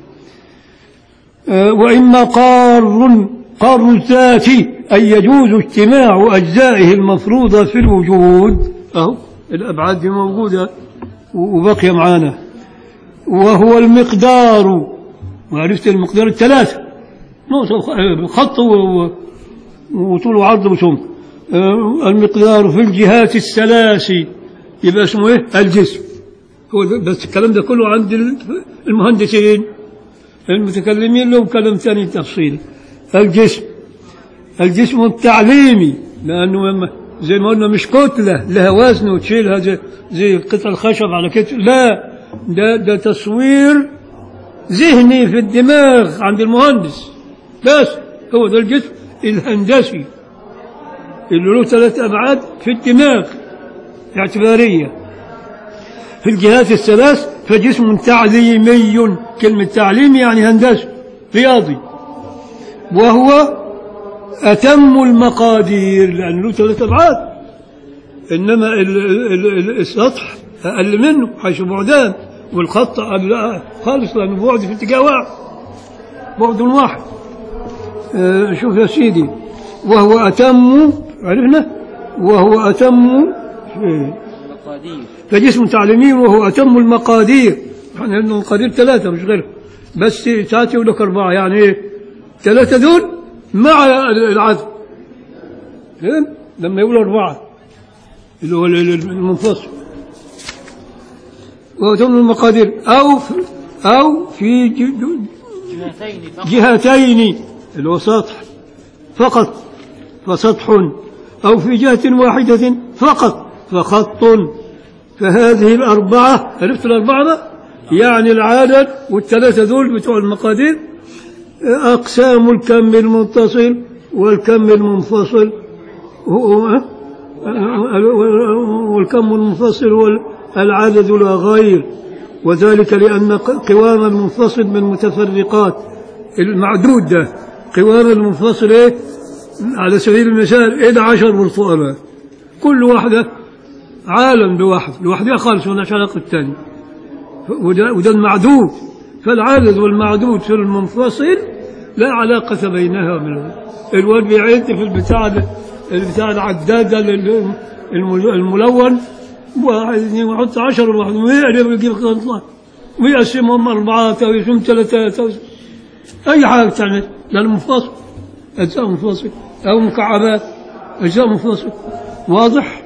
آه، وإما قار قار الذات أي يجوز اجتماع أجزائه المفروضة في الوجود أهو الأبعاد دي موجودة و- وبقي معانا وهو المقدار وعرفت المقدار الثلاثة نقطة وخ- خط و- و- وطول وعرض وسمك آه، المقدار في الجهات الثلاث يبقى اسمه ايه الجسم هو ده- بس الكلام ده كله عند ال- المهندسين المتكلمين لهم كلام ثاني تفصيلي الجسم الجسم التعليمي لانه لما- زي ما قلنا مش كتله لها وزن وتشيلها زي, زي قطع الخشب على كتف لا ده ده تصوير ذهني في الدماغ عند المهندس بس هو ده الجسم الهندسي اللي له ثلاث أبعاد في الدماغ اعتبارية في الجهات الثلاث فجسم تعليمي كلمة تعليمي يعني هندسي رياضي وهو أتم المقادير لأنه له ثلاث أبعاد إنما ال- ال- ال- السطح أقل منه حيث بعدان والخط أقل خالص لأنه بعد في اتجاه واحد بعد واحد آه، شوف يا سيدي وهو أتم عرفنا وهو أتم إيه، مقادير فجسم تعليمي وهو أتم المقادير احنا عندنا المقادير ثلاثة مش غيرها بس ساعات يقول لك أربعة يعني إيه ثلاثة دول مع العدد فهم؟ لما يقول أربعة اللي هو ال- ال- المنفصل وهو أتم المقادير أو في أو في ج- ج- جهتين فقط جهتين اللي هو سطح فقط فسطح أو في جهة واحدة فقط فخط فهذه الأربعة عرفت الأربعة بقى؟ يعني العدد والثلاثة دول بتوع المقادير أقسام الكم المتصل والكم المنفصل هو- والكم المنفصل والعدد لا غير وذلك لأن قوام المنفصل من متفرقات المعدود ده قوام المنفصل إيه؟ على سبيل المثال إحدى عشر بالفؤراء كل واحدة عالم لوحده لوحدها خالص مالهاش علاقة بالثاني وده, وده المعدود فالعدد والمعدود في المنفصل لا علاقة بينها وبين الواد بيعد في البتاع ده البتاع العداد الم- الم- الملون واحد اثنين يحط عشر واحد ويقلب ويجيب خمسة ويقسمهم أربعة أو يقسم ثلاثة أو أي حاجة تعمل لأنه منفصل أجزاء منفصل أو مكعبات أجزاء منفصل واضح؟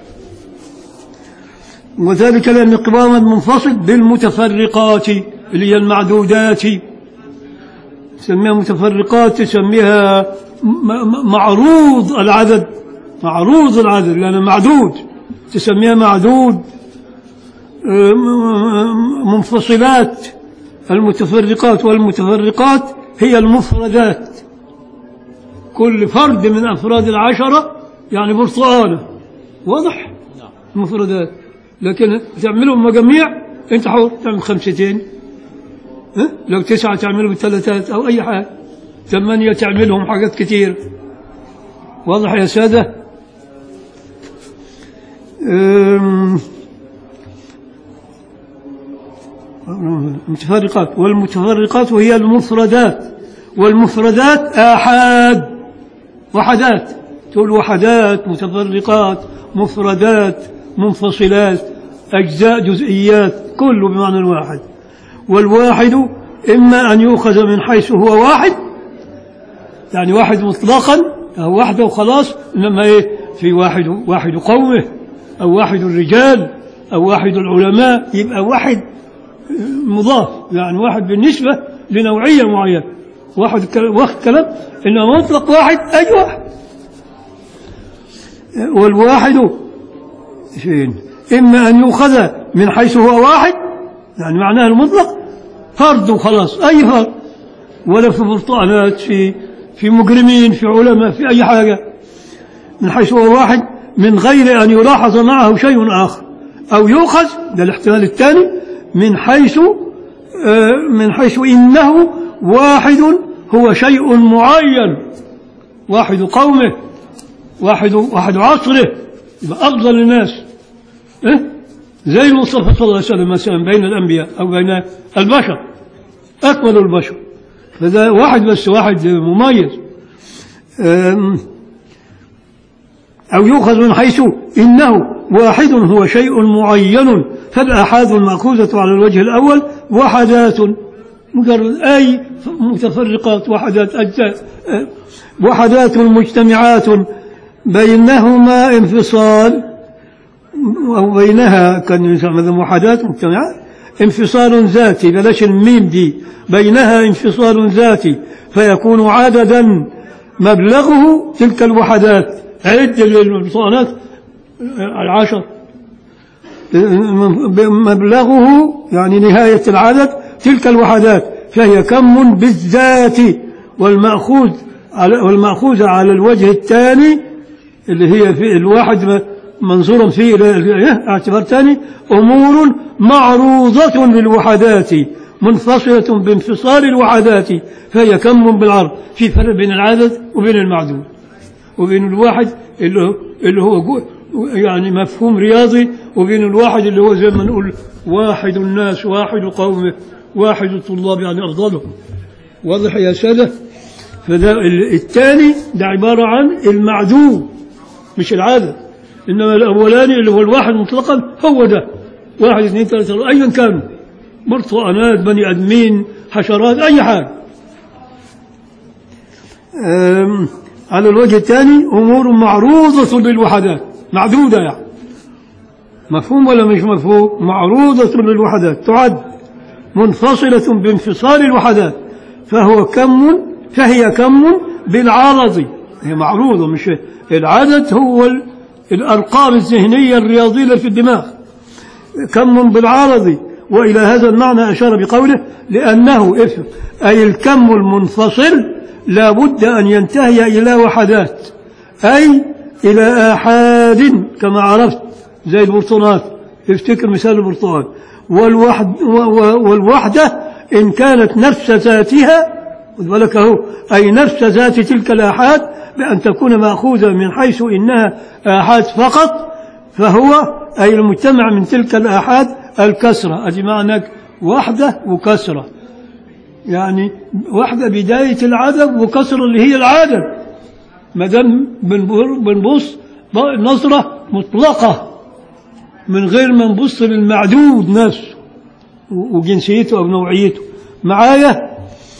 وذلك لأن قوام المنفصل بالمتفرقات اللي هي المعدودات تسميها متفرقات تسميها م- م- معروض العدد معروض العدد لأنه معدود تسميها معدود آه، م- م- منفصلات المتفرقات والمتفرقات هي المفردات كل فرد من أفراد العشرة يعني برتقالة واضح مفردات لكن تعملهم مجاميع انت حر تعمل خمستين ها؟ لو تسعة تعملهم ثلاثات أو أي حاجة ثمانية تعملهم حاجات كتير واضح يا سادة أم، متفرقات والمتفرقات وهي المفردات والمفردات آحاد وحدات تقول وحدات متفرقات مفردات منفصلات أجزاء جزئيات كله بمعنى واحد والواحد إما أن يؤخذ من حيث هو واحد يعني واحد مطلقا أو واحدة وخلاص إنما إيه في واحد واحد قومه أو واحد الرجال أو واحد العلماء يبقى واحد مضاف يعني واحد بالنسبة لنوعية معينة واحد كلام واحد كلام إنما مطلق واحد أي واحد والواحد فين إما أن يؤخذ من حيث هو واحد يعني معناه المطلق فرد وخلاص أي فرد ولا في برتقالات في في مجرمين في علماء في أي حاجة من حيث هو واحد من غير أن يلاحظ معه شيء آخر أو يؤخذ ده الاحتمال الثاني من حيث آه، من حيث إنه واحد هو شيء معين واحد قومه واحد واحد عصره يبقى أفضل الناس إيه؟ زي المصطفى صلى الله عليه وسلم مثلا بين الأنبياء أو بين البشر أكمل البشر فده واحد بس واحد مميز أم، أو يؤخذ من حيث إنه واحد هو شيء معين فالآحاد المأخوذة على الوجه الأول وحدات مجرد أي متفرقات وحدات أجزاء أه، وحدات مجتمعات بينهما انفصال أو بينها كان مثلا وحدات مجتمعات انفصال ذاتي بلاش الميم دي بينها انفصال ذاتي فيكون عددا مبلغه تلك الوحدات عد للمصانات العشر مبلغه يعني نهاية العدد تلك الوحدات فهي كم بالذات والمأخوذ على والمأخوذ على الوجه الثاني اللي هي في الواحد منظورا فيه إلى اعتبار ثاني أمور معروضة للوحدات منفصلة بانفصال الوحدات فهي كم بالعرض في فرق بين العدد وبين المعدود وبين الواحد اللي هو, اللي هو جو يعني مفهوم رياضي وبين الواحد اللي هو زي ما نقول واحد الناس واحد قومه واحد الطلاب يعني أفضلهم واضح يا سادة فده الثاني ده عبارة عن المعدود مش العدد إنما الأولاني اللي هو الواحد مطلقا هو ده واحد اثنين ثلاثة أربعة أيا كانوا برتقانات بني آدمين حشرات أي حاجة أم، على الوجه الثاني أمور معروضة للوحدات معدودة يعني مفهوم ولا مش مفهوم معروضة للوحدات تعد منفصلة بانفصال الوحدات فهو كم فهي كم بالعرض هي معروضة مش العدد هو ال- الأرقام الذهنية الرياضية اللي في الدماغ كم بالعرض وإلى هذا المعنى أشار بقوله لأنه إفهم أي الكم المنفصل لا بد أن ينتهي إلى وحدات أي إلى آحاد كما عرفت زي البرتقال افتكر مثال البرتقال والوحد و- و- والوحدة إن كانت نفس ذاتها خذ بالك أهو أي نفس ذات تلك الآحاد بأن تكون مأخوذة من حيث إنها آحاد فقط فهو أي المجتمع من تلك الآحاد الكسرة أدي معنى وحدة وكسرة يعني وحدة بداية العدد وكسرة اللي هي العدد ما دام بنبر- بنبص ب- نظرة مطلقة من غير ما نبص للمعدود نفسه و- وجنسيته أو نوعيته معايا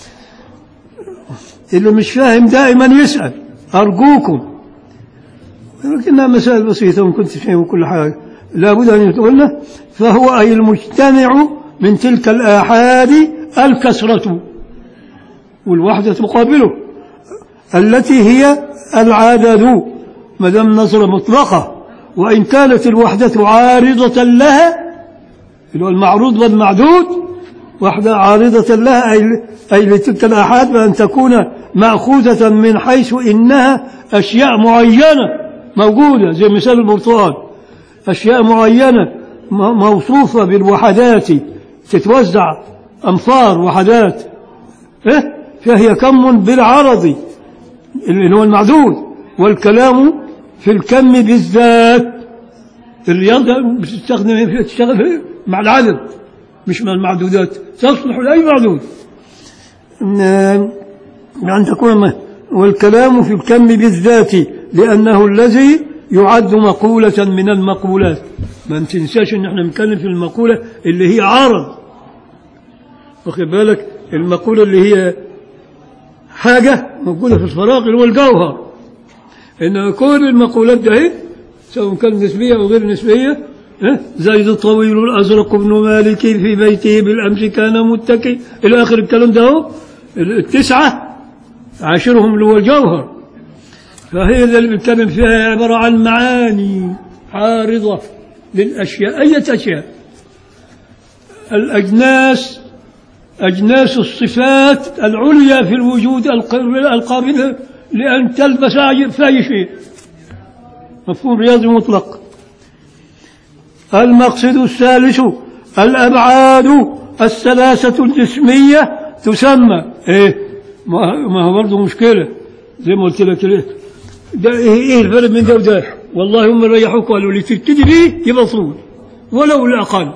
اللي مش فاهم دائما يسأل أرجوكم لكنها مسائل بسيطة وإن كنت فاهم كل حاجة لابد أن يقولنا فهو أي المجتمع من تلك الآحاد الكسرة والوحدة تقابله التي هي العدد ما دام نظرة مطلقة وإن كانت الوحدة عارضة لها اللي هو المعروض والمعدود وحدة عارضة لها أي, أي لتلك الآحاد بأن تكون مأخوذة من حيث إنها أشياء معينة موجودة زي مثال البرتقال أشياء معينة م- موصوفة بالوحدات تتوزع أمصار وحدات إيه؟ فهي كم بالعرض اللي هو المعدود والكلام في الكم بالذات الرياضة بتستخدم فيها تشتغل فيها مع العدد مش مع المعدودات تصلح لأي معدود إن- بأن تكون م- والكلام في الكم بالذات لأنه الذي يعد مقولة من المقولات ما تنساش ان احنا بنتكلم في المقولة اللي هي عرض واخد بالك المقولة اللي هي حاجة موجودة في الفراغ اللي هو الجوهر إن كل المقولات ده إيه؟ سواء كانت نسبية أو غير نسبية إيه؟ زيد الطويل الأزرق بن مالك في بيته بالأمس كان متكي إلى آخر الكلام ده هو التسعة عاشرهم اللي هو الجوهر فهي اللي بنتكلم فيها عبارة عن معاني عارضة للأشياء أي أشياء الأجناس أجناس الصفات العليا في الوجود الق- القابلة لأن تلبس أي- في أي شيء مفهوم رياضي مطلق المقصد الثالث الأبعاد الثلاثة الجسمية تسمى إيه ما ما هو برضه مشكلة زي ما قلت لك إيه ده إيه, إيه الفرق من ده وده والله هم ريحوك قالوا لي تبتدي بيه يبقى طول ولو الأقل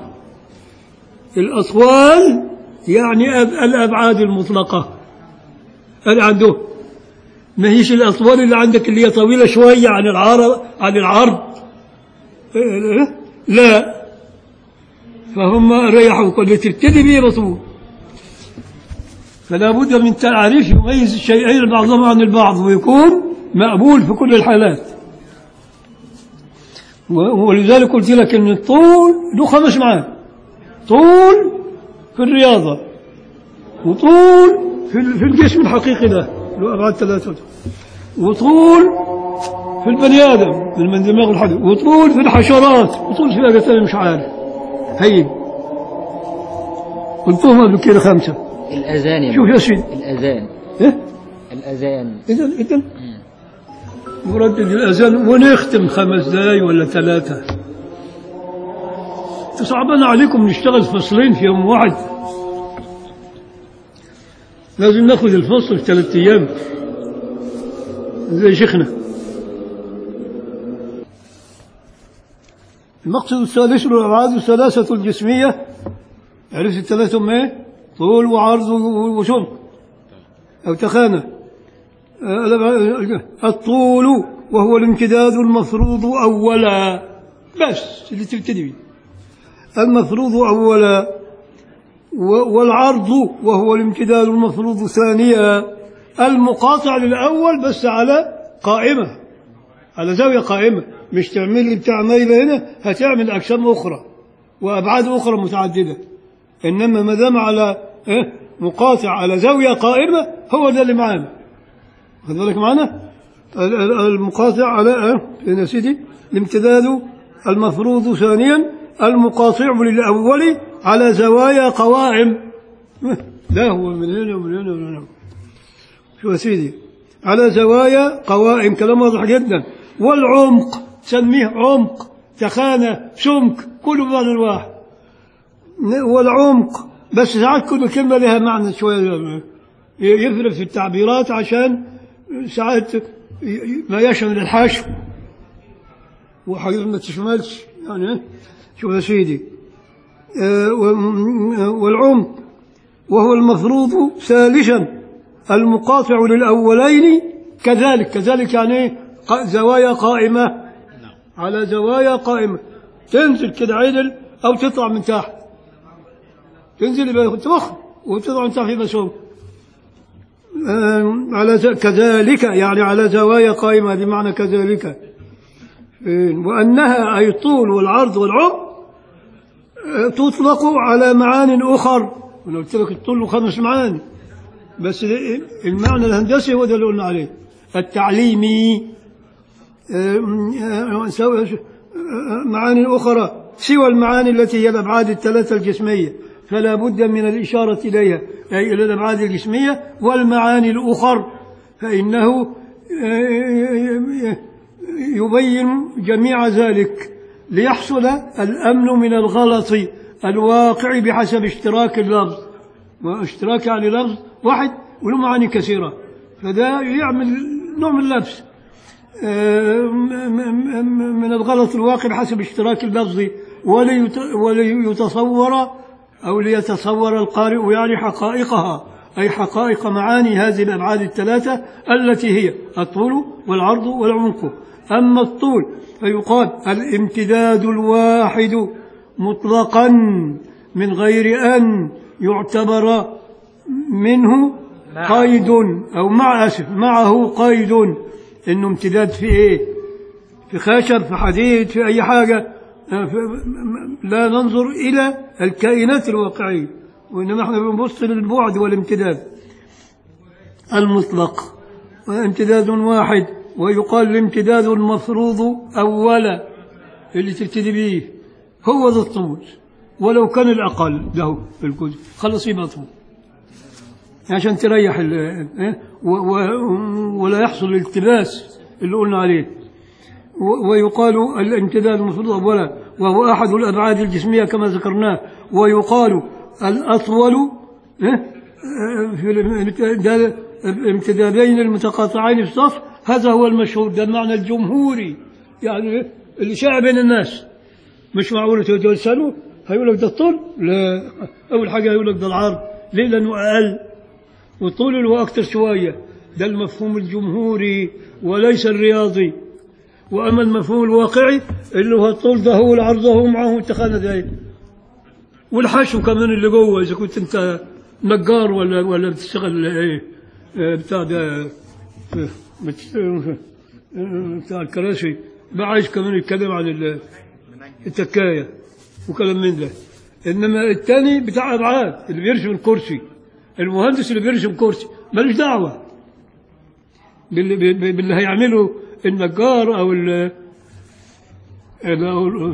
الأطوال يعني أب- الأبعاد المطلقة اللي عنده ما هيش الأطوال اللي عندك اللي هي طويلة شوية عن العرض عن العرض إيه؟ لا فهم ريحوا قال تبتدي به رسول فلا بد من تعريف يميز الشيئين بعضهما عن البعض ويكون مقبول في كل الحالات و- ولذلك قلت لك ان الطول له خمس معاني طول في الرياضة وطول في ال- في الجسم الحقيقي ده له أبعاد ثلاثة وطول في البني آدم من من دماغ الحدث وطول في الحشرات وطول في حاجة ثانية مش عارف هين قلتهم قبل كده خمسة الأذان يا شوف مولانا. يا سيدي الأذان إيه الأذان إذا إذا نردد الأذان ونختم خمس دقايق ولا ثلاثة صعبان عليكم نشتغل فصلين في يوم واحد لازم ناخذ الفصل في ثلاثة أيام زي شيخنا المقصد الثالث الأبعاد الثلاثة الجسمية عرفت الثلاثة هم إيه؟ طول وعرض وشمق أو تخانة الطول وهو الامتداد المفروض أولا بس اللي تبتدي به المفروض أولا و- والعرض وهو الامتداد المفروض ثانيا المقاطع للأول بس على قائمة على زاوية قائمة مش تعمل لي بتاع ميلة هنا هتعمل أجسام أخرى وأبعاد أخرى متعددة إنما ما دام على إيه مقاطع على زاوية قائمة هو ده اللي معانا خد بالك معانا ال- ال- المقاطع على إيه؟ فين يا سيدي الامتداد المفروض ثانيا المقاطع للأول على زوايا قوائم ده هو من هنا ومن هنا ومن هنا شو يا سيدي على زوايا قوائم كلام واضح جدا والعمق سميه عمق تخانة سمك كله بمعنى الواحد والعمق بس ساعات كل كلمة لها معنى شوية يفرق في التعبيرات عشان ساعات ما يشمل الحشو وحاجات ما تشملش يعني شوف يا سيدي آه، و- والعمق وهو المفروض ثالثا المقاطع للأولين كذلك كذلك يعني إيه؟ ق- زوايا قائمة على زوايا قائمة تنزل كده عدل أو تطلع من تحت تنزل يبقى تضخم وتطلع من تحت يبقى سوق آم، على ز- كذلك يعني على زوايا قائمة بمعنى كذلك إيه، وأنها أي الطول والعرض والعمق آه، تطلق على معان أخر أنا قلت لك الطول له خمس معاني بس ال- المعنى الهندسي هو ده اللي قلنا عليه التعليمي آم، آه، سوى- آه، معاني أخرى سوى المعاني التي هي الأبعاد الثلاثة الجسمية فلا بد من الإشارة إليها أي إلى الأبعاد الجسمية والمعاني الأخر فإنه آه، يبين جميع ذلك ليحصل الأمن من الغلط الواقع بحسب اشتراك اللفظ واشتراك يعني لفظ واحد وله معاني كثيرة فده يعمل نوع من اللبس آه، م- م- م- من الغلط الواقع بحسب اشتراك اللفظ وليت- وليتصور أو ليتصور القارئ يعني حقائقها أي حقائق معاني هذه الأبعاد الثلاثة التي هي الطول والعرض والعمق أما الطول فيقال الامتداد الواحد مطلقا من غير أن يعتبر منه قيد أو مع أسف معه قيد إنه امتداد في إيه في خشب في حديد في أي حاجة آه، في- لا ننظر إلى الكائنات الواقعية وإنما احنا بنبص للبعد والامتداد المطلق امتداد واحد ويقال الامتداد المفروض أولا اللي تبتدي به هو ذا الطول ولو كان الأقل له في الجزء خلص يبقى طول عشان تريح ال إيه؟ و- و- ولا يحصل الالتباس اللي قلنا عليه و- ويقال الامتداد المفروض أولا وهو أحد الأبعاد الجسمية كما ذكرناه ويقال الأطول إيه؟ آه، في الامتداد- الامتدادين المتقاطعين في الصف هذا هو المشهور ده المعنى الجمهوري يعني اللي شاع بين الناس مش معقول تسأله هيقول لك ده الطول لا أول حاجة هيقول لك ده العرض ليه لأنه أقل والطول اللي هو أكثر شوية ده المفهوم الجمهوري وليس الرياضي وأما المفهوم الواقعي اللي هو الطول ده هو العرض هو معه التخانة ده والحشو كمان اللي جوه إذا كنت أنت نجار ولا ولا بتشتغل إيه آه، بتاع ده آه، بتشتغل آه، بتاع الكراسي ما عايز كمان يتكلم عن ال- التكاية وكلام من ده إنما الثاني بتاع أبعاد اللي بيرسم الكرسي المهندس اللي بيرسم كرسي مالوش دعوة باللي, باللي باللي هيعمله النجار أو ال ال- أو ال-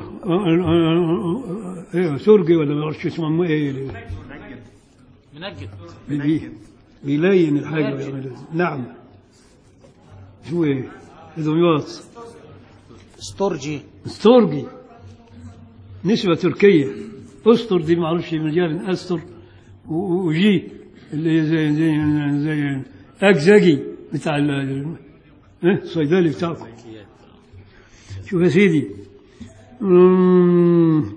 ايه سرجي ولا ما اعرفش اسمه ايه اللي- منجد بي- بيلين الحاجة ويعملها نعم شو ايه دمياط استرجي استورجي نسبة تركية استر دي معرفش من جهة من استر و- و- وجي اللي هي زي زي زي اكزاجي بتاع ال- ال- اه الصيدلي بتاعكم شوف يا سيدي أمم،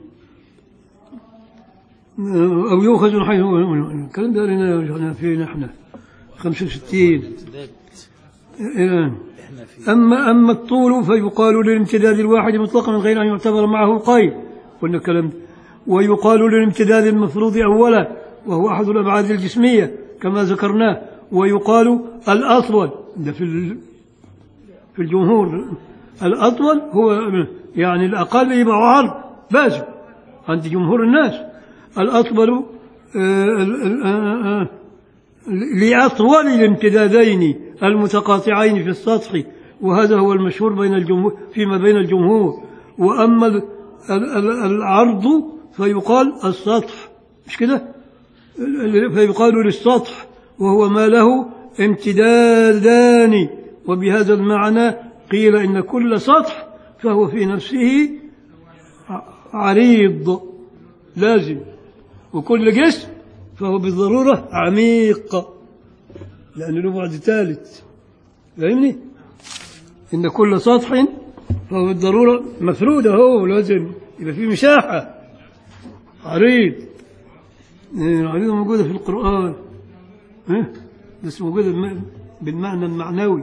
أو يؤخذ من حيث الكلام ده لنا احنا فين احنا 65 إيه. أما أما الطول فيقال للامتداد الواحد مطلقا من غير أن يعتبر معه قيد قلنا الكلام ده. ويقال للامتداد المفروض أولا وهو أحد الأبعاد الجسمية كما ذكرناه ويقال الأطول ده في ال- في الجمهور الأطول هو يعني الأقل يبقى عرض بس عند جمهور الناس الأطول آه، ال- ال- آه، آه، لأطول الامتدادين المتقاطعين في السطح وهذا هو المشهور بين الجمهور فيما بين الجمهور وأما ال- ال- ال- العرض فيقال السطح مش كده ال- فيقال للسطح وهو ما له امتدادان وبهذا المعنى قيل إن كل سطح فهو في نفسه ع- عريض لازم وكل جسم فهو بالضرورة عميق لأن له بعد ثالث فاهمني؟ إن كل سطح فهو بالضرورة مفرود أهو لازم يبقى فيه مساحة عريض إيه، العريضة موجودة في القرآن إيه؟ بس موجودة بالم- بالمعنى المعنوي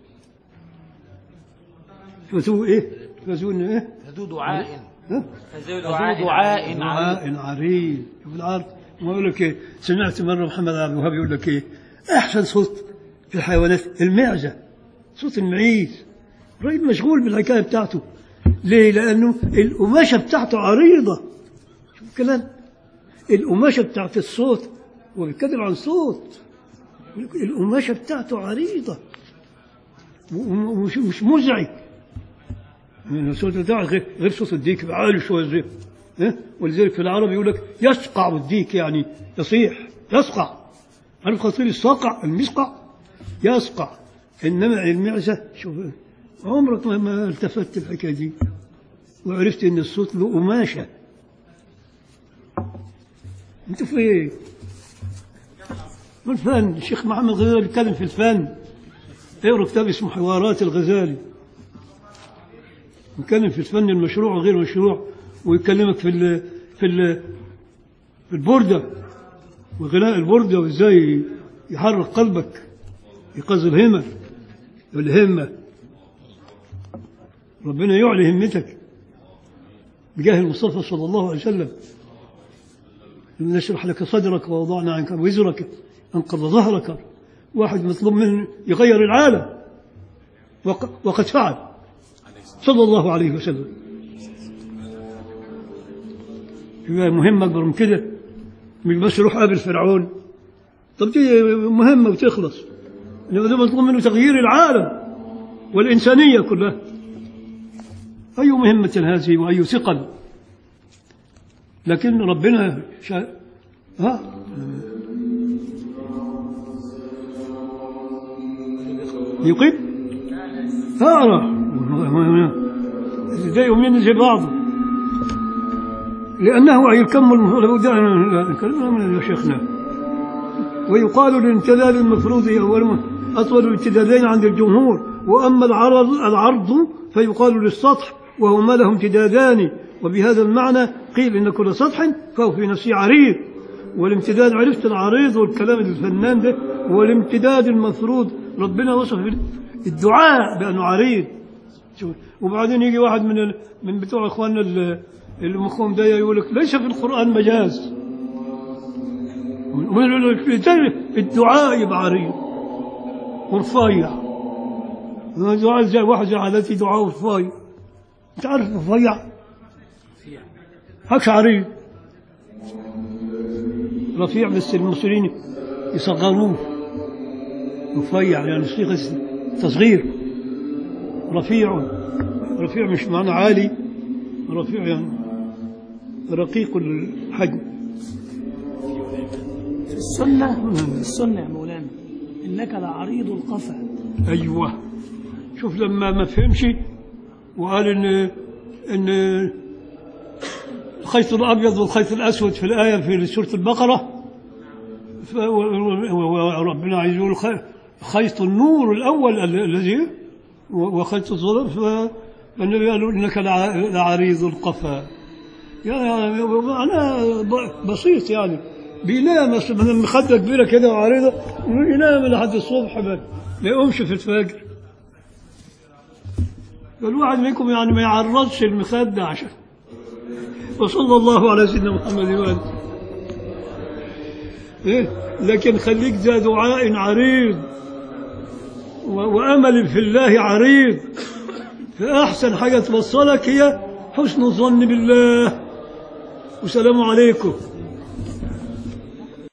فتو إيه؟ فتو إنه إيه؟ ذو دعاء ها؟ ذو دعاء دعاء دعاء عريض شوف العرض ما اقول لك ايه سمعت مره محمد عبد الوهاب يقول لك ايه احسن صوت في الحيوانات المعزه صوت المعيز الراجل مشغول بالحكايه بتاعته ليه؟ لانه القماشه بتاعته عريضه شوف الكلام القماشه بتاعت الصوت هو بيتكلم عن صوت القماشة بتاعته عريضة ومش مش مزعج من الصوت بتاعه غير غير صوت الديك عالي شوية زي ها؟ ولذلك في العربي يقول لك يسقع الديك يعني يصيح يسقع عارف خطير الصقع المسقع يسقع انما المعزة شوف عمرك ما- ما التفت الحكاية دي وعرفت ان الصوت له قماشة انت في ايه؟ والفن الشيخ محمد غزالي بيتكلم في الفن اقرا كتاب اسمه حوارات الغزالي بيتكلم في الفن المشروع وغير المشروع ويكلمك في ال في ال في البردة وغناء البردة وازاي يحرك قلبك يقظ الهمة والهمة ربنا يعلي همتك بجاه المصطفى صلى الله عليه وسلم نشرح لك صدرك ووضعنا عنك وزرك انقض ظهرك واحد مطلوب منه يغير العالم وق- وقد فعل صلى الله عليه وسلم يبقى مهمة أكبر من كده مش بس روح قابل فرعون طب دي مهمة وتخلص إنما ده مطلوب منه تغيير العالم والإنسانية كلها أي مهمة هذه وأي ثقل لكن ربنا شاء ها يقيم ها ده يومين زي بعض لأنه يكمل لابد أن نكلمنا من يا شيخنا ويقال للامتداد المفروض أول أطول الامتدادين عند الجمهور وأما العرض العرض فيقال للسطح وهما له امتدادان وبهذا المعنى قيل إن كل سطح فهو في نفسه عريض والامتداد عرفت العريض والكلام الفنان ده هو الامتداد المفروض ربنا وصف الدعاء بأنه عريض شوف. وبعدين يجي واحد من ال... من بتوع اخواننا ال- اللي مخهم ده يقول لك ليس في القران مجاز ويقول لك ازاي الدعاء يبقى عريض ورفيع دعاء زي واحد زي حالتي دعاء رفيع انت عارف رفيع هكش عريض رفيع بس المسلمين يصغروه رفيع يعني صيغه تصغير رفيع رفيع مش معنى عالي رفيع يعني رقيق الحجم في السنة في السنة يا مولانا إنك لعريض القفا ايوه شوف لما ما فهمش وقال ان ان الخيط الابيض والخيط الاسود في الايه في سوره البقره ف- و- و- وربنا عايز يقول خ- خيط النور الاول ال- الذي و- وخيط الظلام ف- فالنبي قال انك لع- لعريض القفا يعني معناه ب- بسيط يعني بينام أصل من المخدة كبيرة كده وعريضة ينام لحد الصبح ما ما يقومش في الفجر فالواحد منكم يعني ما يعرضش المخدة عشان وصلى الله على سيدنا محمد وآله إيه؟ لكن خليك ذا دعاء عريض و- وأمل في الله عريض فأحسن حاجة توصلك هي حسن الظن بالله والسلام عليكم